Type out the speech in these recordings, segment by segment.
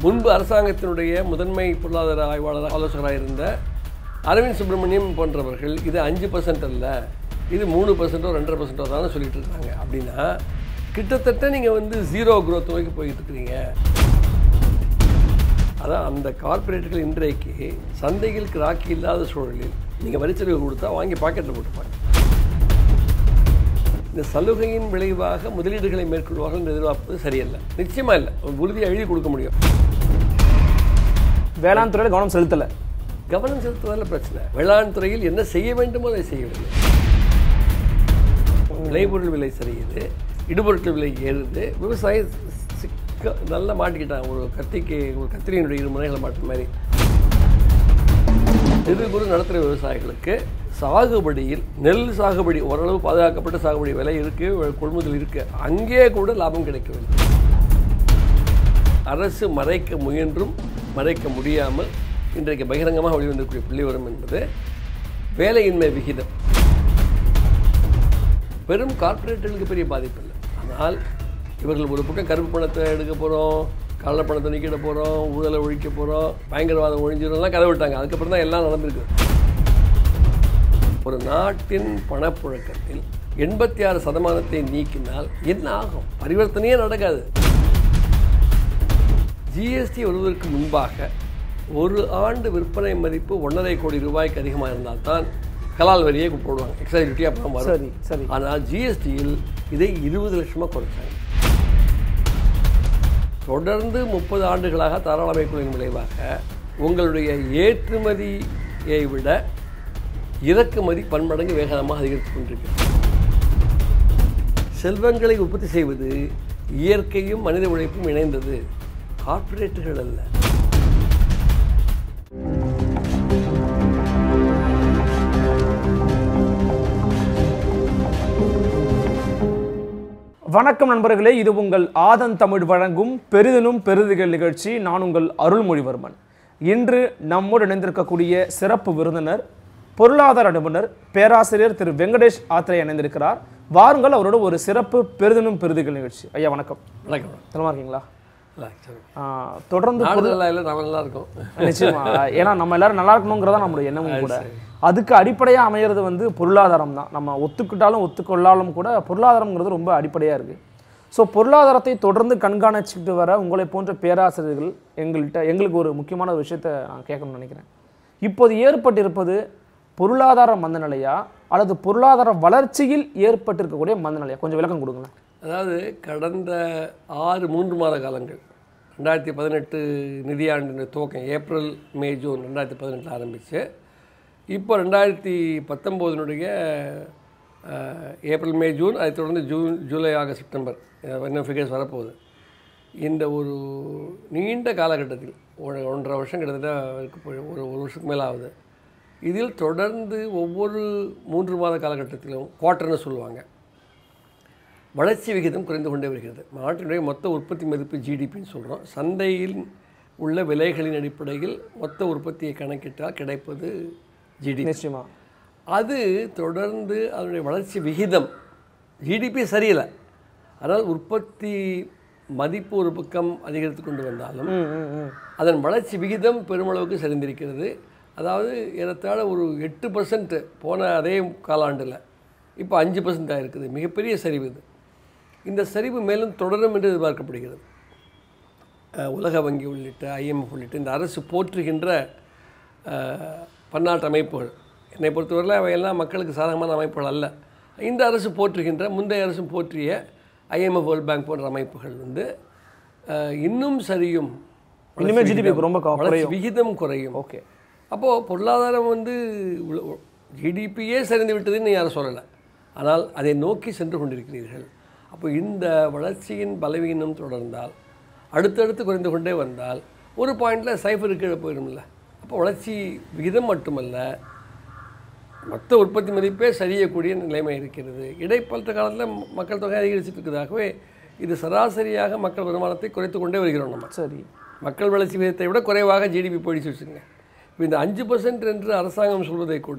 முன்பு அரசாங்கத்தினுடைய முதன்மை பொருளாதார ஆய்வாளர் ஆலோசகராக இருந்த அரவிந்த் சுப்பிரமணியம் போன்றவர்கள் இது அஞ்சு பர்சன்ட் அல்ல இது மூணு பர்சன்ட்டோ ரெண்டரை பர்சன்ட்டோ தான் சொல்லிட்டு இருக்காங்க அப்படின்னா கிட்டத்தட்ட நீங்கள் வந்து ஜீரோ growth நோக்கி போய்கிட்டு இருக்கிறீங்க அதான் அந்த கார்ப்பரேட்டுகள் இன்றைக்கு சந்தையில் கிராக்கி இல்லாத சூழலில் நீங்கள் வரிச்சலுகை கொடுத்தா வாங்கி பாக்கெட்டில் போட்டுப்பாங்க இந்த சலுகையின் விளைவாக முதலீடுகளை மேற்கொள்வார்கள் என்று எதிர்பார்ப்பது சரியல்ல நிச்சயமா இல்லை ஒரு உறுதியை எழுதி கொடுக்க முடியும் வேளாண் துறையில கவனம் செலுத்தல கவனம் செலுத்துவதில் பிரச்சனை வேளாண் துறையில் என்ன செய்ய வேண்டுமோ அதை செய்யவில்லை விளைபொருள் விலை சரியுது இடுபொருட்கள் விலை ஏறுது விவசாயி சிக்க நல்லா மாட்டிக்கிட்டான் ஒரு கத்திக்கு ஒரு கத்திரியினுடைய இரு முனைகளை மாட்டுற மாதிரி சிறு குறு நடுத்தர விவசாயிகளுக்கு சாகுபடியில் நெல் சாகுபடி ஓரளவு பாதுகாக்கப்பட்ட சாகுபடி விலை இருக்கு கொள்முதல் இருக்கு அங்கே கூட லாபம் கிடைக்கவில்லை அரசு மறைக்க முயன்றும் மறைக்க முடியாமல் இன்றைக்கு பகிரங்கமாக வெளிவந்திருக்கக்கூடிய புள்ளிவரம் என்பது வேலையின்மை விகிதம் பெரும் கார்ப்பரேட்டுகளுக்கு பெரிய பாதிப்பு இல்லை ஆனால் இவர்கள் ஒரு பக்கம் கருப்பு பணத்தை எடுக்க போகிறோம் கள்ள பணத்தை நீக்கிட போகிறோம் ஊழலை ஒழிக்க போகிறோம் பயங்கரவாதம் ஒழிஞ்சிடும்லாம் கதை விட்டாங்க அதுக்கப்புறம் தான் எல்லாம் நடந்திருக்கு ஒரு நாட்டின் பணப்புழக்கத்தில் எண்பத்தி ஆறு சதமானத்தை நீக்கினால் என்ன ஆகும் பரிவர்த்தனையே நடக்காது ஜிஎஸ்டி வருவதற்கு முன்பாக ஒரு ஆண்டு விற்பனை மதிப்பு ஒன்றரை கோடி ரூபாய்க்கு அதிகமாக இருந்தால்தான் கலால் வரியை போடுவாங்க எக்ஸைஸ் டியூட்டி அப்புறம் வரும் சரி சரி ஆனால் ஜிஎஸ்டியில் இதை இருபது லட்சமாக குறைச்சாங்க தொடர்ந்து முப்பது ஆண்டுகளாக தாராளமயக்குழுவின் விளைவாக உங்களுடைய ஏற்றுமதியை விட இறக்குமதி பன்மடங்கு வேகமாக அதிகரித்துக் கொண்டிருக்கிறது செல்வங்களை உற்பத்தி செய்வது இயற்கையும் மனித உழைப்பும் இணைந்தது கார்ப்பரேட்டுகள் அல்ல வணக்கம் நண்பர்களே இது உங்கள் ஆதன் தமிழ் வழங்கும் பெரிதனும் பெரிதுகள் நிகழ்ச்சி நான் உங்கள் அருள்மொழிவர்மன் இன்று நம்மோடு இணைந்திருக்கக்கூடிய சிறப்பு விருந்தினர் பொருளாதார நிபுணர் பேராசிரியர் திரு வெங்கடேஷ் ஆத்திரை இணைந்திருக்கிறார் வாருங்கள் அவரோட ஒரு சிறப்பு பெரிதனும் பெரிதுகள் நிகழ்ச்சி ஐயா வணக்கம் வணக்கம் நலமா இருக்கீங்களா நல்லா சரி. ஆ, தொடர்ந்து நாடு நல்லா இல்லை நம்ம நல்லா இருக்கும் நிச்சயமா ஏன்னா நம்ம எல்லாரும் நல்லா இருக்கணுங்கிறதா நம்மளுடைய எண்ணமும் கூட அதுக்கு அடிப்படையா அமையிறது வந்து பொருளாதாரம் தான் நம்ம ஒத்துக்கிட்டாலும் ஒத்துக்கொள்ளாலும் கூட பொருளாதாரம்ங்கிறது ரொம்ப அடிப்படையா இருக்கு ஸோ பொருளாதாரத்தை தொடர்ந்து கண்காணிச்சுக்கிட்டு வர உங்களை போன்ற பேராசிரியர்கள் எங்கள்கிட்ட எங்களுக்கு ஒரு முக்கியமான ஒரு விஷயத்தை நான் கேட்கணும்னு நினைக்கிறேன் இப்போது ஏற்பட்டிருப்பது பொருளாதார மந்தநிலையா அல்லது பொருளாதார வளர்ச்சியில் ஏற்பட்டிருக்கக்கூடிய மந்தநிலையா கொஞ்சம் விளக்கம் கொடுங்களேன் அதாவது கடந்த ஆறு மூன்று மாத காலங்கள் ரெண்டாயிரத்தி பதினெட்டு நிதியாண்டின் துவக்கம் ஏப்ரல் மே ஜூன் ரெண்டாயிரத்தி பதினெட்டில் ஆரம்பித்து இப்போ ரெண்டாயிரத்தி பத்தொம்போதினுடைய ஏப்ரல் மே ஜூன் அதை தொடர்ந்து ஜூன் ஜூலை ஆகஸ்ட் செப்டம்பர் அஹ் இன்னும் ஃபிகர்ஸ் வரப்போகுது இந்த ஒரு நீண்ட காலகட்டத்தில் ஒரு ஒன்றரை வருஷம் கிட்டத்தட்ட இருக்கு போய் ஒரு ஒரு வருஷத்துக்கு மேலே ஆகுது இதில் தொடர்ந்து ஒவ்வொரு மூன்று மாத காலகட்டத்திலும் குவார்ட்டர்னு சொல்லுவாங்க வளர்ச்சி விகிதம் குறைந்து கொண்டே வருகிறது நாட்டினுடைய மொத்த உற்பத்தி மதிப்பு ஜிடிபின்னு சொல்கிறோம் சந்தையில் உள்ள விலைகளின் அடிப்படையில் மொத்த உற்பத்தியை கணக்கிட்டால் கிடைப்பது ஜிடிபி நிச்சயமா அது தொடர்ந்து அதனுடைய வளர்ச்சி விகிதம் ஜிடிபி சரியில்லை ஆனால் உற்பத்தி மதிப்பு ஒரு பக்கம் அதிகரித்து கொண்டு வந்தாலும் ம் ம் ம் அதன் வளர்ச்சி விகிதம் பெருமளவுக்கு சரிந்திருக்கிறது அதாவது ஏறத்தாழ ஒரு எட்டு பர்சன்ட் போன அதே காலாண்டில் இப்போ அஞ்சு பர்சன்ட் ஆயிருக்குது மிகப்பெரிய சரிவு இது இந்த சரிவு மேலும் தொடரும் என்று எதிர்பார்க்கப்படுகிறது அஹ், உலக வங்கி உள்ளிட்ட ஐஎம்எஃப் உள்ளிட்ட இந்த அரசு போற்றுகின்ற அஹ், பன்னாட்டு அமைப்புகள் என்னை பொறுத்தவரையில் அவையெல்லாம் மக்களுக்கு சாதகமான அமைப்புகள் அல்ல இந்த அரசு போற்றுகின்ற முந்தைய அரசும் போற்றிய ஐஎம்எஃப் வேர்ல்ட் பேங்க் போன்ற அமைப்புகள் வந்து அஹ், இன்னும் சரியும் இனிமே GDP ரொம்ப க- வளர்ச்சி விகிதம் குறையும் ஓகே அப்போது பொருளாதாரம் வந்து ஜிடிபியே சரிந்து விட்டதுன்னு யாரும் சொல்லலை ஆனால் அதை நோக்கி சென்று கொண்டிருக்கிறீர்கள் அப்போ இந்த வளர்ச்சியின் பலவீனம் தொடர்ந்தால் அடுத்தடுத்து குறைந்து கொண்டே வந்தால் ஒரு பாயிண்டில் சைஃபர் கீழே போயிடும்ல அப்போ வளர்ச்சி விகிதம் மட்டுமல்ல மொத்த உற்பத்தி மதிப்பே சரியக்கூடிய நிலைமை இருக்கிறது இடைப்பட்ட காலத்தில் மக்கள் தொகை அதிகரிச்சுட்டு இருக்கிறதாகவே இது சராசரியாக மக்கள் வருமானத்தை குறைத்து கொண்டே வருகிறோம் நம்ம சரி மக்கள் வளர்ச்சி விகிதத்தை விட குறைவாக ஜிடிபி போயிடுச்சு வச்சுங்க இப்போ இந்த அஞ்சு பர்சன்ட் என்று அரசாங்கம் சொல்வதை கூட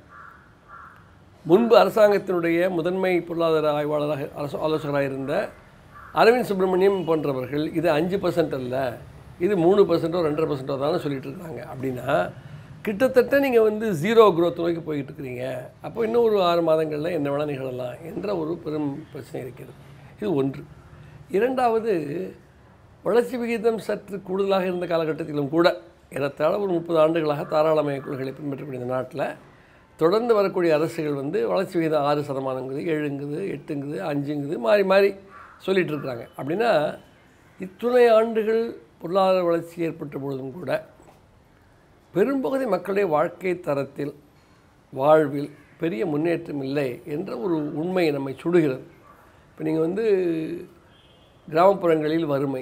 முன்பு அரசாங்கத்தினுடைய முதன்மை பொருளாதார ஆய்வாளராக அரசு ஆலோசகராக இருந்த அரவிந்த் சுப்பிரமணியம் போன்றவர்கள் இது அஞ்சு பர்சன்ட் அல்ல இது மூணு பர்சன்ட்டோ ரெண்டரை பர்சன்ட்டோ தானே சொல்லிட்டு இருக்காங்க அப்படின்னா கிட்டத்தட்ட நீங்கள் வந்து ஜீரோ growth நோக்கி போய்கிட்டு இருக்கிறீங்க அப்போ இன்னும் ஒரு ஆறு மாதங்களில் என்ன வேணால் நிகழலாம் என்ற ஒரு பெரும் பிரச்சனை இருக்கிறது இது ஒன்று இரண்டாவது வளர்ச்சி விகிதம் சற்று கூடுதலாக இருந்த காலகட்டத்திலும் கூட ஏறத்தாழ ஒரு முப்பது ஆண்டுகளாக தாராளமய கொள்கைகளை பின்பற்றக்கூடிய இந்த நாட்டில் தொடர்ந்து வரக்கூடிய அரசுகள் வந்து வளர்ச்சி விகிதம் ஆறு சதமானங்குது ஏழுங்குது எட்டுங்குது அஞ்சுங்குது மாறி மாறி சொல்லிட்டு இருக்கிறாங்க அப்படின்னா இத்துணை ஆண்டுகள் பொருளாதார வளர்ச்சி ஏற்பட்ட பொழுதும் கூட பெரும்பகுதி மக்களுடைய வாழ்க்கை தரத்தில் வாழ்வில் பெரிய முன்னேற்றம் இல்லை என்ற ஒரு உண்மை நம்மை சுடுகிறது இப்போ நீங்கள் வந்து கிராமப்புறங்களில் வறுமை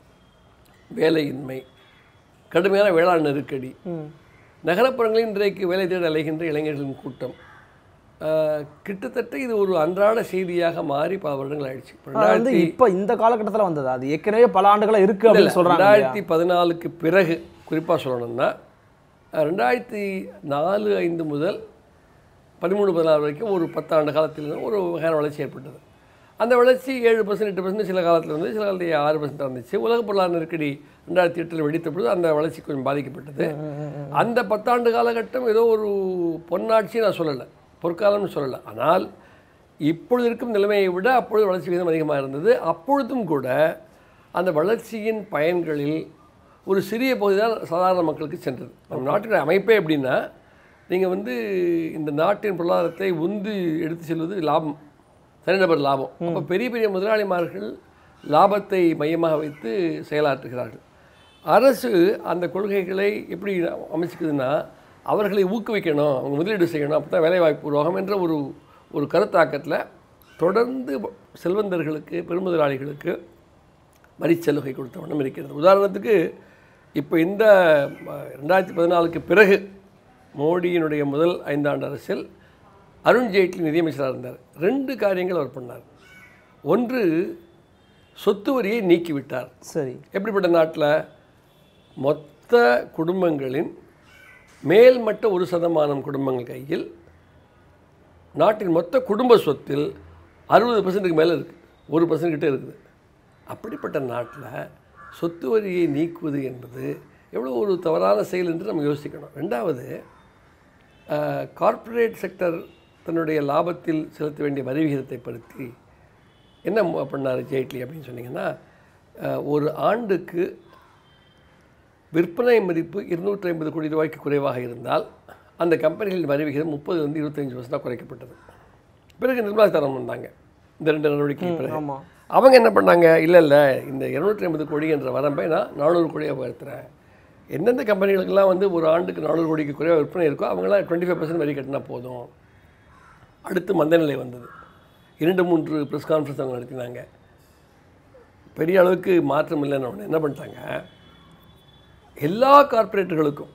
வேலையின்மை கடுமையான வேளாண் நெருக்கடி நகரப்புறங்களில் இன்றைக்கு வேலை தேட அலைகின்ற இளைஞர்களின் கூட்டம் ஆஹ், கிட்டத்தட்ட இது ஒரு அன்றாட செய்தியாக மாறி பல வருடங்கள் ஆயிடுச்சு இப்ப அது வந்து இப்ப இந்த காலகட்டத்துல வந்தது அது ஏற்கனவே பல ஆண்டுகளா இருக்கு அப்படின்னு சொல்றாங்க இல்லையா? ரெண்டாயிரத்தி பதினாலுக்கு பிறகு குறிப்பாக சொல்லணும்னா அஹ், ரெண்டாயிரத்தி நாலு ஐந்து முதல் பதிமூணு பதினாறு வரைக்கும் ஒரு பத்தாண்டு காலத்தில் ஒரு வகையான வளர்ச்சி ஏற்பட்டது அந்த வளர்ச்சி ஏழு பர்சன்ட் எட்டு பர்சன்ட் சில காலத்தில் வந்து சில காலத்தில் ஆறு பர்சன்ட் இருந்துச்சு உலக பொருளாதார நெருக்கடி ரெண்டாயிரத்தி எட்டில் வெடித்த பொழுது அந்த வளர்ச்சி கொஞ்சம் பாதிக்கப்பட்டது அந்த பத்தாண்டு காலகட்டம் ஏதோ ஒரு பொன்னாட்சி நான் சொல்லலை பொற்காலம்னு சொல்லலை ஆனால் இப்பொழுது இருக்கும் நிலைமையை விட அப்பொழுது வளர்ச்சி விகிதம் அதிகமாக இருந்தது அப்பொழுதும் கூட அந்த வளர்ச்சியின் பயன்களில் ஒரு சிறிய பகுதி தான் சாதாரண மக்களுக்கு சென்றது நம் நாட்டின் அமைப்பே எப்படின்னா நீங்கள் வந்து இந்த நாட்டின் பொருளாதாரத்தை உந்து எடுத்து செல்வது லாபம் தனிநபர் லாபம் அப்போ பெரிய பெரிய முதலாளிமார்கள் லாபத்தை மையமாக வைத்து செயலாற்றுகிறார்கள் அரசு அந்த கொள்கைகளை எப்படி அமைச்சுக்குதுன்னா அவர்களை ஊக்குவிக்கணும் அவங்க முதலீடு செய்யணும் அப்போ தான் வேலைவாய்ப்பு உருவாகும் என்ற ஒரு ஒரு கருத்தாக்கத்தில் தொடர்ந்து செல்வந்தர்களுக்கு பெருமுதலாளிகளுக்கு வரிச்சலுகை கொடுத்த வண்ணம் இருக்கிறது உதாரணத்துக்கு இப்போ இந்த அஹ், ரெண்டாயிரத்தி பதினாலுக்கு பிறகு மோடியினுடைய முதல் ஐந்தாண்டு அரசில் அருண் ஜேட்லி நிதியமைச்சராக இருந்தார் ரெண்டு காரியங்கள் அவர் பண்ணார் ஒன்று சொத்து வரியை நீக்கிவிட்டார் சரி எப்படிப்பட்ட நாட்டில் மொத்த குடும்பங்களின் மேல்மட்ட ஒரு சதமானம் குடும்பங்கள் கையில் நாட்டின் மொத்த குடும்ப சொத்தில் அறுபது பர்சன்ட்டுக்கு மேலே இருக்குது ஒரு பர்சன்ட் கிட்ட இருக்குது அப்படிப்பட்ட நாட்டில் சொத்து வரியை நீக்குவது என்பது எவ்வளோ ஒரு தவறான செயல் என்று நம்ம யோசிக்கணும் ரெண்டாவது கார்ப்பரேட் செக்டர் தன்னுடைய லாபத்தில் செலுத்த வேண்டிய வரி விகிதத்தை படுத்தி என்ன ம- பண்ணார் ஜேட்லி அப்படின்னு சொன்னீங்கன்னா அஹ், ஒரு ஆண்டுக்கு விற்பனை மதிப்பு இருநூற்றி ஐம்பது கோடி ரூபாய்க்கு குறைவாக இருந்தால் அந்த கம்பெனிகளின் வரி விகிதம் முப்பது வந்து இருபத்தஞ்சி பர்சன்டாக குறைக்கப்பட்டது பிறகு நிர்மலா சீதாராமன் வந்தாங்க இந்த ரெண்டு நடவடிக்கை பிறகு ஆமா அவங்க என்ன பண்ணாங்க இல்லை இல்லை இந்த இருநூற்றி ஐம்பது கோடி என்ற வரம்பை நான் நானூறு கோடியாக உயர்த்துறேன் எந்தெந்த கம்பெனிகளுக்கெல்லாம் வந்து ஒரு ஆண்டுக்கு நானூறு கோடிக்கு குறைவாக விற்பனை இருக்கோ அவங்களாம் டுவெண்ட்டி ஃபைவ் பர்சன்ட் வரி கட்டினா போதும் அடுத்து மந்தநிலை வந்தது இரண்டு மூன்று ப்ரெஸ் கான்ஃபரன்ஸ் அவங்க நடத்தினாங்க பெரிய அளவுக்கு மாற்றம் இல்லைன்னு உடனே என்ன பண்ணிட்டாங்க எல்லா கார்ப்பரேட்டுகளுக்கும்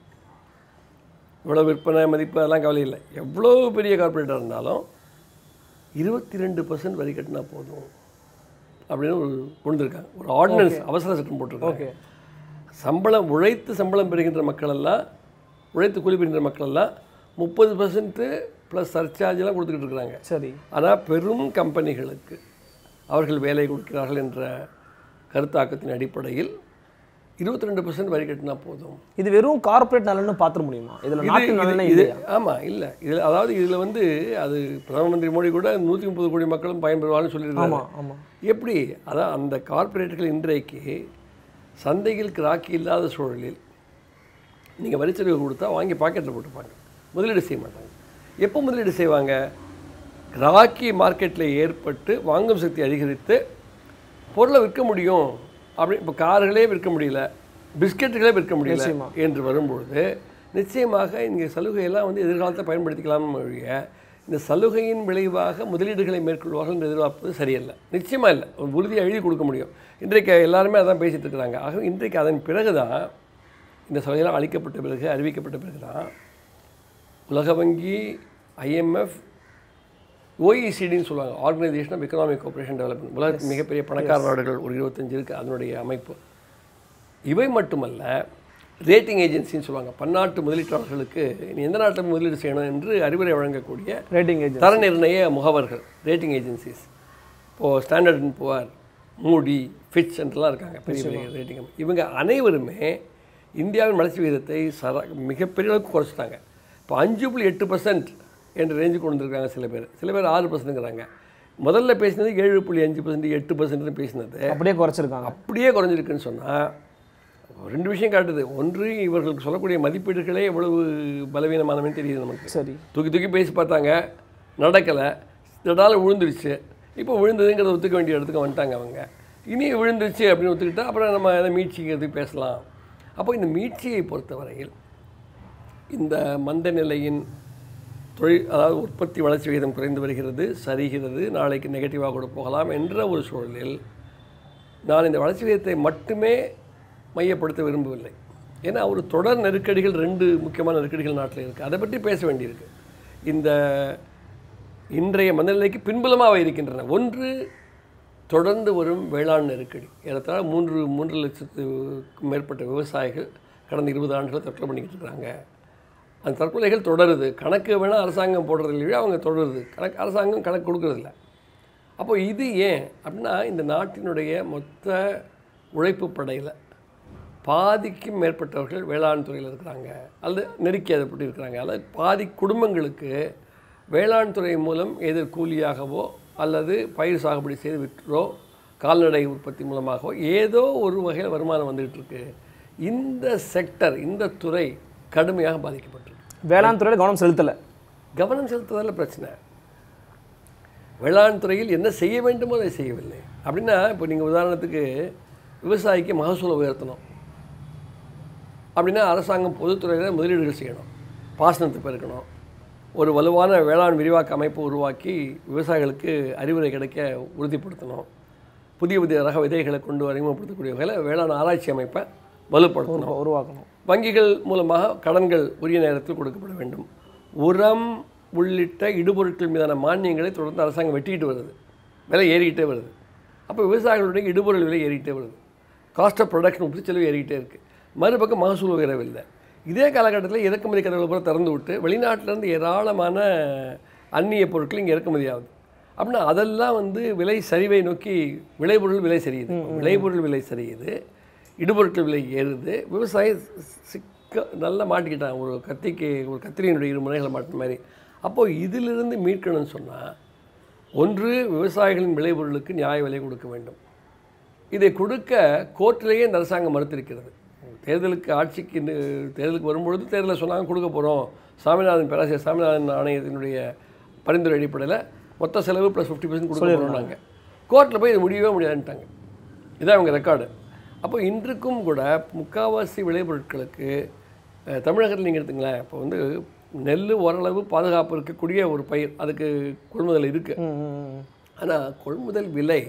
இவ்வளோ விற்பனை மதிப்பு அதெல்லாம் கவலை இல்லை எவ்வளோ பெரிய கார்ப்பரேட்டாக இருந்தாலும் இருபத்தி ரெண்டு பர்சன்ட் வரி கட்டினா போதும் அப்படின்னு ஒரு கொண்டு இருக்காங்க ஒரு ஆர்டினன்ஸ் அவசர சட்டம் போட்டிருக்காங்க ஓகே சம்பளம் உழைத்து சம்பளம் பெறுகின்ற மக்கள் எல்லாம் உழைத்து கூலி பெறுகின்ற மக்கள் எல்லாம் முப்பது பர்சன்ட்டு ப்ளஸ் சர்ச்சார்ஜெலாம் கொடுத்துக்கிட்டு இருக்கிறாங்க சரி ஆனால் பெரும் கம்பெனிகளுக்கு அவர்கள் வேலை கொடுக்கிறார்கள் என்ற கருத்தாக்கத்தின் அடிப்படையில் இருபத்தி ரெண்டு பர்சன்ட் வரி கட்டினா போதும் இது வெறும் கார்ப்பரேட் நலன்னு பாத்திர முடியுமா இதுல இது- நாட்டு இது நலனே இது இல்லையா ஆமாம் இல்லை இதில் அதாவது இதில் வந்து அது பிரதம மந்திரி மோடி கூட நூற்றி முப்பது கோடி மக்களும் பயன்பெறுவான்னு சொல்லியிருக்காங்க ஆமா ஆமா எப்படி அதான் அந்த கார்ப்பரேட்டுகள் இன்றைக்கு சந்தையில் கிராக்கி இல்லாத சூழலில் நீங்கள் வரிச்சலுகை கொடுத்தா வாங்கி பாக்கெட்டில் போட்டுப்பாங்க முதலீடு செய்ய மாட்டாங்க எப்போ முதலீடு செய்வாங்க கிராக்கி மார்க்கெட்டில் ஏற்பட்டு வாங்கும் சக்தி அதிகரித்து பொருளை விற்க முடியும் அப்படி இப்போ கார்களே விற்க முடியல பிஸ்கெட்டுகளே விற்க முடியல நிச்சயமா. என்று வரும்பொழுது நிச்சயமாக இங்கே சலுகையெல்லாம் வந்து எதிர்காலத்தை பயன்படுத்திக்கலாம் ஒழிய இந்த சலுகையின் விளைவாக முதலீடுகளை மேற்கொள்வார்கள் என்று எதிர்பார்ப்பது சரியல்ல நிச்சயமாக இல்லை ஒரு உறுதியை எழுதி கொடுக்க முடியும் இன்றைக்கு எல்லாருமே அதான் பேசிட்டு இருக்கிறாங்க ஆக இன்றைக்கு அதன் பிறகு தான் இந்த சலுகையெல்லாம் அளிக்கப்பட்ட பிறகு அறிவிக்கப்பட்ட பிறகு தான் உலக வங்கி ஐஎம்எஃப் ஓஇசிடின்னு சொல்லுவாங்க organisation of economic cooperation development உலகத்தின் மிகப்பெரிய பணக்கார நாடுகள் ஒரு இருபத்தஞ்சு இருக்குது அதனுடைய அமைப்பு இவை மட்டுமல்ல ரேட்டிங் ஏஜென்சின்னு சொல்லுவாங்க பன்னாட்டு முதலீட்டாளர்களுக்கு நீ எந்த நாட்டில் முதலீடு செய்யணும் என்று அறிவுரை வழங்கக்கூடிய ரேட்டிங் ஏஜென்ட் தர நிர்ணய முகவர்கள் ரேட்டிங் ஏஜென்சிஸ் இப்போது Standard and Poor Moody Fitch என்றெல்லாம் இருக்காங்க பெரிய பெரிய ரேட்டிங் இவங்க அனைவருமே இந்தியாவின் வளர்ச்சி விகிதத்தை சர மிகப்பெரிய அளவுக்கு குறைச்சிட்டாங்க இப்போ அஞ்சு புள்ளி எட்டு பர்சன்ட் என்ற ரேஞ்சு கொண்டு வந்திருக்காங்க சில பேர் சில பேர் ஆறு பர்சன்ட்டுங்கிறாங்க முதல்ல பேசினது ஏழு புள்ளி அஞ்சு பர்சன்ட் எட்டு பர்சன்ட்னு பேசினது அப்படியே குறைச்சிருக்காங்க அப்படியே குறைஞ்சிருக்குன்னு சொன்னால் ரெண்டு விஷயம் காட்டுது ஒன்று இவர்களுக்கு சொல்லக்கூடிய மதிப்பீடுகளே எவ்வளவு பலவீனமானவன்னு தெரியுது நமக்கு சரி தூக்கி தூக்கி பேசி பார்த்தாங்க நடக்கலை திடால விழுந்துருச்சு இப்போ விழுந்ததுங்கிறத ஒத்துக்க வேண்டிய இடத்துக்கு வந்துட்டாங்க அவங்க இனி விழுந்துருச்சு அப்படின்னு ஒத்துக்கிட்டா அப்புறம் நம்ம எதை மீட்சிங்கிறது பேசலாம் அப்போ இந்த மீட்சியை பொறுத்தவரையில் இந்த மந்த நிலையின் தொழில் அதாவது உற்பத்தி வளர்ச்சி விகிதம் குறைந்து வருகிறது சரிகிறது நாளைக்கு நெகட்டிவாக கூட போகலாம் என்ற ஒரு சூழலில் நான் இந்த வளர்ச்சி விகிதத்தை மட்டுமே மையப்படுத்த விரும்பவில்லை ஏன்னா ஒரு தொடர் நெருக்கடிகள் ரெண்டு முக்கியமான நெருக்கடிகள் நாட்டில் இருக்குது அதை பற்றி பேச வேண்டியிருக்கு இந்த இன்றைய மனநிலைக்கு பின்புலமாக இருக்கின்றன ஒன்று தொடர்ந்து வரும் வேளாண் நெருக்கடி ஏறத்தாழ மூன்று மூன்று லட்சத்துக்கும் மேற்பட்ட விவசாயிகள் கடந்த இருபது ஆண்டுகள் தற்கொலை பண்ணிக்கிட்டு இருக்காங்க அந்த தற்கொலைகள் தொடருது கணக்கு வேணால் அரசாங்கம் போடுறது இல்லையே அவங்க தொடருது கணக்கு அரசாங்கம் கணக்கு கொடுக்கறதில்ல அப்போ இது ஏன் அப்படின்னா இந்த நாட்டினுடைய மொத்த உழைப்பு படையில் பாதிக்கும் மேற்பட்டவர்கள் வேளாண் துறையில் இருக்கிறாங்க அல்லது நெருக்கி அதை பற்றி இருக்கிறாங்க அல்லது பாதி குடும்பங்களுக்கு வேளாண் துறை மூலம் எதிர் கூலியாகவோ அல்லது பயிர் சாகுபடி செய்து விற்றோ கால்நடை உற்பத்தி மூலமாகவோ ஏதோ ஒரு வகையில் வருமானம் வந்துகிட்டு இருக்கு இந்த செக்டர் இந்த துறை கடுமையாக பாதிக்கப்பட்டிருக்கு வேளாண் துறையில் கவனம் செலுத்தலை கவனம் செலுத்துவதில் பிரச்சனை வேளாண் துறையில் என்ன செய்ய வேண்டுமோ அதை செய்யவில்லை அப்படின்னா இப்போ நீங்கள் உதாரணத்துக்கு விவசாயிக்கு மகசூலை உயர்த்தணும் அப்படின்னா அரசாங்கம் பொதுத்துறையில் முதலீடுகள் செய்யணும் பாசனத்தை பெருக்கணும் ஒரு வலுவான வேளாண் விரிவாக்க அமைப்பு உருவாக்கி விவசாயிகளுக்கு அறிவுரை கிடைக்க உறுதிப்படுத்தணும் புதிய புதிய ரக விதைகளை கொண்டு அறிமுகப்படுத்தக்கூடிய வகையில் வேளாண் ஆராய்ச்சி அமைப்பை வலுப்படுத்தணும் உருவாக்கணும் வங்கிகள் மூலமாக கடன்கள் உரிய நேரத்தில் கொடுக்கப்பட வேண்டும் உரம் உள்ளிட்ட இடுபொருட்கள் மீதான மானியங்களை தொடர்ந்து அரசாங்கம் வெட்டிக்கிட்டு வருது விலை ஏறிக்கிட்டே வருது அப்போ விவசாயிகளுடைய இடுபொருள் விலை ஏறிக்கிட்டே வருது காஸ்ட் ஆஃப் ப்ரொடக்ஷன் உற்பத்தி செலவு ஏறிக்கிட்டே இருக்குது மறுபக்கம் மகசூல் உயரவில்லை இதே காலகட்டத்தில் இறக்குமதி கதவுகளை பூரா திறந்து விட்டு வெளிநாட்டிலேருந்து ஏராளமான அந்நிய பொருட்கள் இங்கே இறக்குமதி ஆகுது அப்படின்னா அதெல்லாம் வந்து விலை சரிவை நோக்கி விளைபொருள் விலை சரியுது விளைபொருள் விலை சரியுது இடுபொருட்கள் விலை ஏறுது விவசாயி சிக்க நல்லா மாட்டிக்கிட்டான் ஒரு கத்திக்கு ஒரு கத்திரியினுடைய இரு முனைகளை மாட்டின மாதிரி அப்போது இதிலிருந்து மீட்கணும்னு சொன்னால் ஒன்று விவசாயிகளின் விளைபொருளுக்கு நியாய விலை கொடுக்க வேண்டும் இதை கொடுக்க கோர்ட்டிலேயே இந்த அரசாங்கம் மறுத்திருக்கிறது தேர்தலுக்கு ஆட்சிக்கு நி- தேர்தலுக்கு வரும்பொழுது தேர்தலில் சொன்னாங்க கொடுக்க போகிறோம் சாமிநாதன் பேராசிரியர் சாமிநாதன் ஆணையத்தினுடைய பரிந்துரை அடிப்படையில் மொத்த செலவு ப்ளஸ் ஃபிஃப்டி பர்சன்ட் கொடுக்க போகிறோம்னாங்க கோர்ட்டில் போய் இது முடியவே முடியாதுன்ட்டாங்க இதான் அவங்க ரெக்கார்டு அப்போ இன்றுக்கும் கூட முக்காவாசி விளைபொருட்களுக்கு அஹ், தமிழகத்தில் நீங்கள் எடுத்துங்களேன் இப்போ வந்து நெல் ஓரளவு பாதுகாப்பு இருக்கக்கூடிய ஒரு பயிர் அதுக்கு கொள்முதல் இருக்குது ம், ம், ம். ஆனால் கொள்முதல் விலை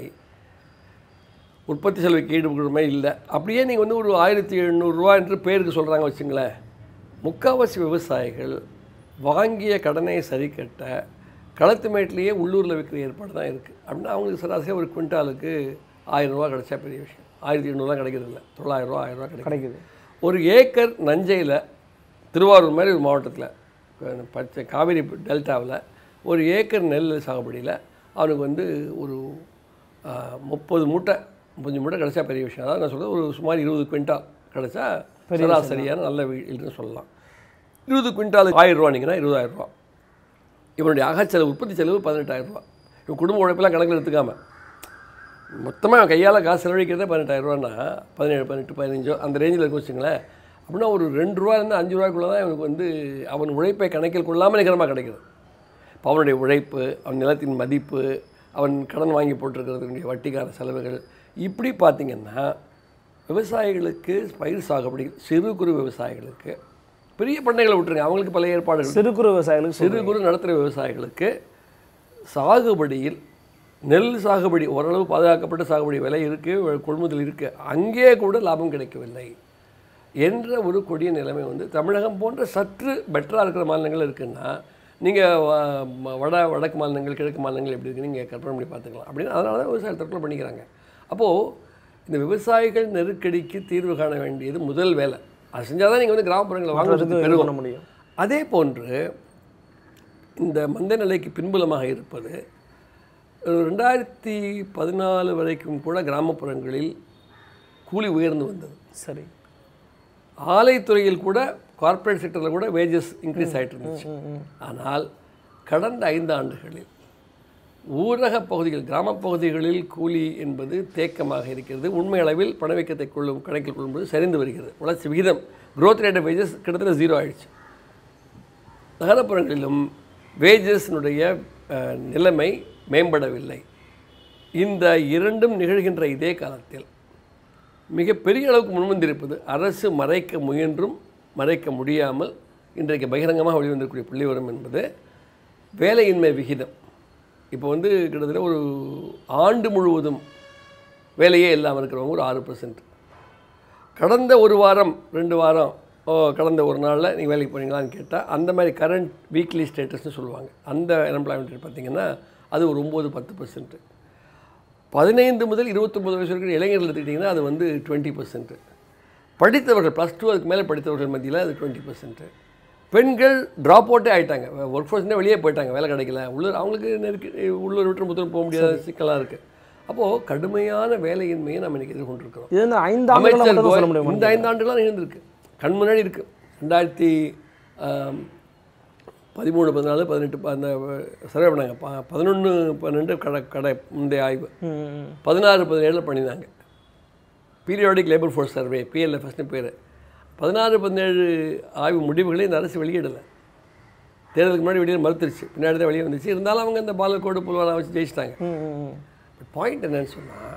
உற்பத்தி செலவுக்கு ஈடுபடுற மாதிரி இல்லை அப்படியே நீங்கள் வந்து ஒரு ஆயிரத்தி எழுநூறுரூவா என்று பேருக்கு சொல்கிறாங்க வச்சுங்களேன் முக்காவாசி விவசாயிகள் வாங்கிய கடனை சரி கட்ட களத்து மேட்லேயே உள்ளூரில் விற்கிற ஏற்பாடு தான் இருக்குது அப்படின்னா அவங்களுக்கு சராசரியாக ஒரு குவிண்டாலுக்கு ஆயிரம் ரூபா கிடைச்சா பெரிய விஷயம் ஆயிரத்தி எண்ணூறுவா கிடைக்கிறது இல்லை தொள்ளாயிரம் ரூபா ஆயிரம் ரூபா கிடைக்கும் கிடைக்குது ஒரு ஏக்கர் நஞ்சையில் திருவாரூர் மாதிரி ஒரு மாவட்டத்தில் பச்சை காவிரி டெல்டாவில் ஒரு ஏக்கர் நெல் சாகுபடியில் அவனுக்கு வந்து ஒரு முப்பது மூட்டை முப்பஞ்சு மூட்டை கிடைச்சா பெரிய விஷயம் அதாவது நான் சொல்கிறது ஒரு சுமார் இருபது குவிண்டால் கிடைச்சா சராசரியான நல்ல வீடுன்னு சொல்லலாம் இருபது குவிண்டாலுக்கு ஆயிரம் ரூபானிங்கன்னா இருபதாயிரம் ரூபா இவனுடைய அகச்செலவு உற்பத்தி செலவு பதினெட்டாயிரம் ரூபா இவன் குடும்ப உழைப்பெல்லாம் கணக்கில் எடுத்துக்காம மொத்தமாக கையால் காசு செலவழிக்கிறதே பதினெட்டாயிரம் ரூபான்னா பதினேழு பதினெட்டு பதினஞ்சோ அந்த ரேஞ்சில் இருக்கு வச்சுங்களேன் அப்படின்னா ஒரு ரெண்டு ரூபாயிலேருந்து அஞ்சு ரூபாய்க்குள்ளே தான் இவனுக்கு வந்து அவன் உழைப்பை கணக்கில் கொள்ளாமல் நிகரமாக கிடைக்குது இப்போ அவனுடைய உழைப்பு அவன் நிலத்தின் மதிப்பு அவன் கடன் வாங்கி போட்டிருக்கிறதுடைய வட்டிக்கார செலவுகள் இப்படி பார்த்திங்கன்னா விவசாயிகளுக்கு பயிர் சாகுபடி சிறு குறு விவசாயிகளுக்கு பெரிய பண்ணைகளை விட்டுருங்க அவங்களுக்கு பல ஏற்பாடுகள் சிறு குறு விவசாயிகளுக்கு சிறு குறு நடத்துகிற விவசாயிகளுக்கு சாகுபடியில் நெல் சாகுபடி ஓரளவு பாதுகாக்கப்பட்ட சாகுபடி விலை இருக்குது கொள்முதல் இருக்குது அங்கே கூட லாபம் கிடைக்கவில்லை என்ற ஒரு கொடிய நிலைமை வந்து தமிழகம் போன்ற சற்று பெட்டராக இருக்கிற மாநிலங்கள் இருக்குன்னா நீங்கள் வட வடக்கு மாநிலங்கள் கிழக்கு மாநிலங்கள் எப்படி இருக்குன்னு நீங்கள் கற்பனை பண்ணி பார்த்துக்கலாம் அப்படின்னு அதனால தான் விவசாயம் தற்கொலை பண்ணிக்கிறாங்க அப்போது இந்த விவசாயிகள் நெருக்கடிக்கு தீர்வு காண வேண்டியது முதல் வேலை அது செஞ்சால் தான் நீங்கள் வந்து கிராமப்புறங்களை வாங்குறதுக்கு இது பெருகும் பண்ண முடியும் அதே போன்று இந்த மந்த நிலைக்கு பின்புலமாக இருப்பது ரெண்டாயிரத்தி பதினாலு வரைக்கும் கூட கிராமப்புறங்களில் கூலி உயர்ந்து வந்தது சரி ஆலைத்துறையில் கூட கார்ப்பரேட் செக்டரில் கூட வேஜஸ் இன்க்ரீஸ் ஆகிட்டு இருந்துச்சு ஆனால் கடந்த ஐந்து ஆண்டுகளில் ஊரக பகுதிகள் கிராமப் பகுதிகளில் கூலி என்பது தேக்கமாக இருக்கிறது உண்மை அளவில் பணவீக்கத்தை கொள்ளும் கணக்கில் கொள்ளும்போது சரிந்து வருகிறது வளர்ச்சி விகிதம் growth ரேட் ஆஃப் வேஜஸ் கிட்டத்தட்ட ஜீரோ ஆயிடுச்சு நகரப்புறங்களிலும் வேஜஸ்னுடைய நிலைமை மேம்படவில்லை இந்த இரண்டும் நிகழ்கின்ற இதே காலத்தில் மிகப்பெரிய அளவுக்கு முன்வந்திருப்பது அரசு மறைக்க முயன்றும் மறைக்க முடியாமல் இன்றைக்கு பகிரங்கமாக வெளிவந்திருக்கக்கூடிய புள்ளிவரம் என்பது வேலையின்மை விகிதம் இப்போ வந்து கிட்டத்தட்ட ஒரு ஆண்டு முழுவதும் வேலையே இல்லாமல் இருக்கிறவங்க ஒரு ஆறு பர்சன்ட் கடந்த ஒரு வாரம் ரெண்டு வாரம் ஓ கடந்த ஒரு நாளில் நீங்கள் வேலைக்கு போனீங்களான்னு கேட்டால் அந்த மாதிரி கரண்ட் வீக்லி ஸ்டேட்டஸ்னு சொல்லுவாங்க அந்த எம்ப்ளாய்மெண்ட் ரேட் பார்த்தீங்கன்னா அது ஒரு ஒம்பது பத்து பர்சன்ட் பதினைந்து முதல் இருபத்தொம்பது வயசு இருக்கிற இளைஞர்கள் எடுத்துக்கிட்டிங்கன்னா அது வந்து டுவெண்ட்டி பர்சன்ட் படித்தவர்கள் ப்ளஸ் டூ அதுக்கு மேலே படித்தவர்கள் மத்தியில் அது டுவெண்ட்டி பர்சன்ட் பெண்கள் ட்ராப் அவுட்டே ஆகிட்டாங்க ஒர்க் ஃபோர்ஸ்னே வெளியே போயிட்டாங்க வேலை கிடைக்கல உள்ளூர் அவங்களுக்கு நெருக்கி உள்ளூர் விட்டு முதல் போக முடியாத சிக்கலாக இருக்குது அப்போது கடுமையான வேலையின்மையை நம்ம இன்றைக்கி எதிர்கொண்டிருக்கிறோம் இது வந்து ஐந்து ஆண்டுகளா அமைச்சர் மட்டும் தான் சொல்ல கோயல் முடியும் இந்த ஐந்து ஆண்டுலாம் நிகழ்ந்திருக்கு கண் முன்னாடி இருக்கு ரெண்டாயிரத்தி ஆம், பதிமூணு பதினாலு பதினெட்டு ப- அந்த சர்வே பண்ணாங்க ப பதினொன்று பன்னெண்டு கடை கடை முந்தைய ஆய்வு ம், ம். பதினாறு பதினேழில் பண்ணியிருந்தாங்க பீரியாடிக் லேபர் ஃபோர்ஸ் சர்வே பிஎல்எஃப்எஸ்னு பேர் பதினாறு பதினேழு ஆய்வு முடிவுகளை இந்த அரசு வெளியிடலை தேர்தலுக்கு முன்னாடி வெளியே மறுத்துருச்சு பின்னாடி தான் வெளியே வந்துச்சு இருந்தாலும் அவங்க இந்த பாலக்கோடு புல்வாரா வச்சு ஜெயிச்சிட்டாங்க ம், ம், ம். பாயிண்ட் என்னன்னு சொன்னால்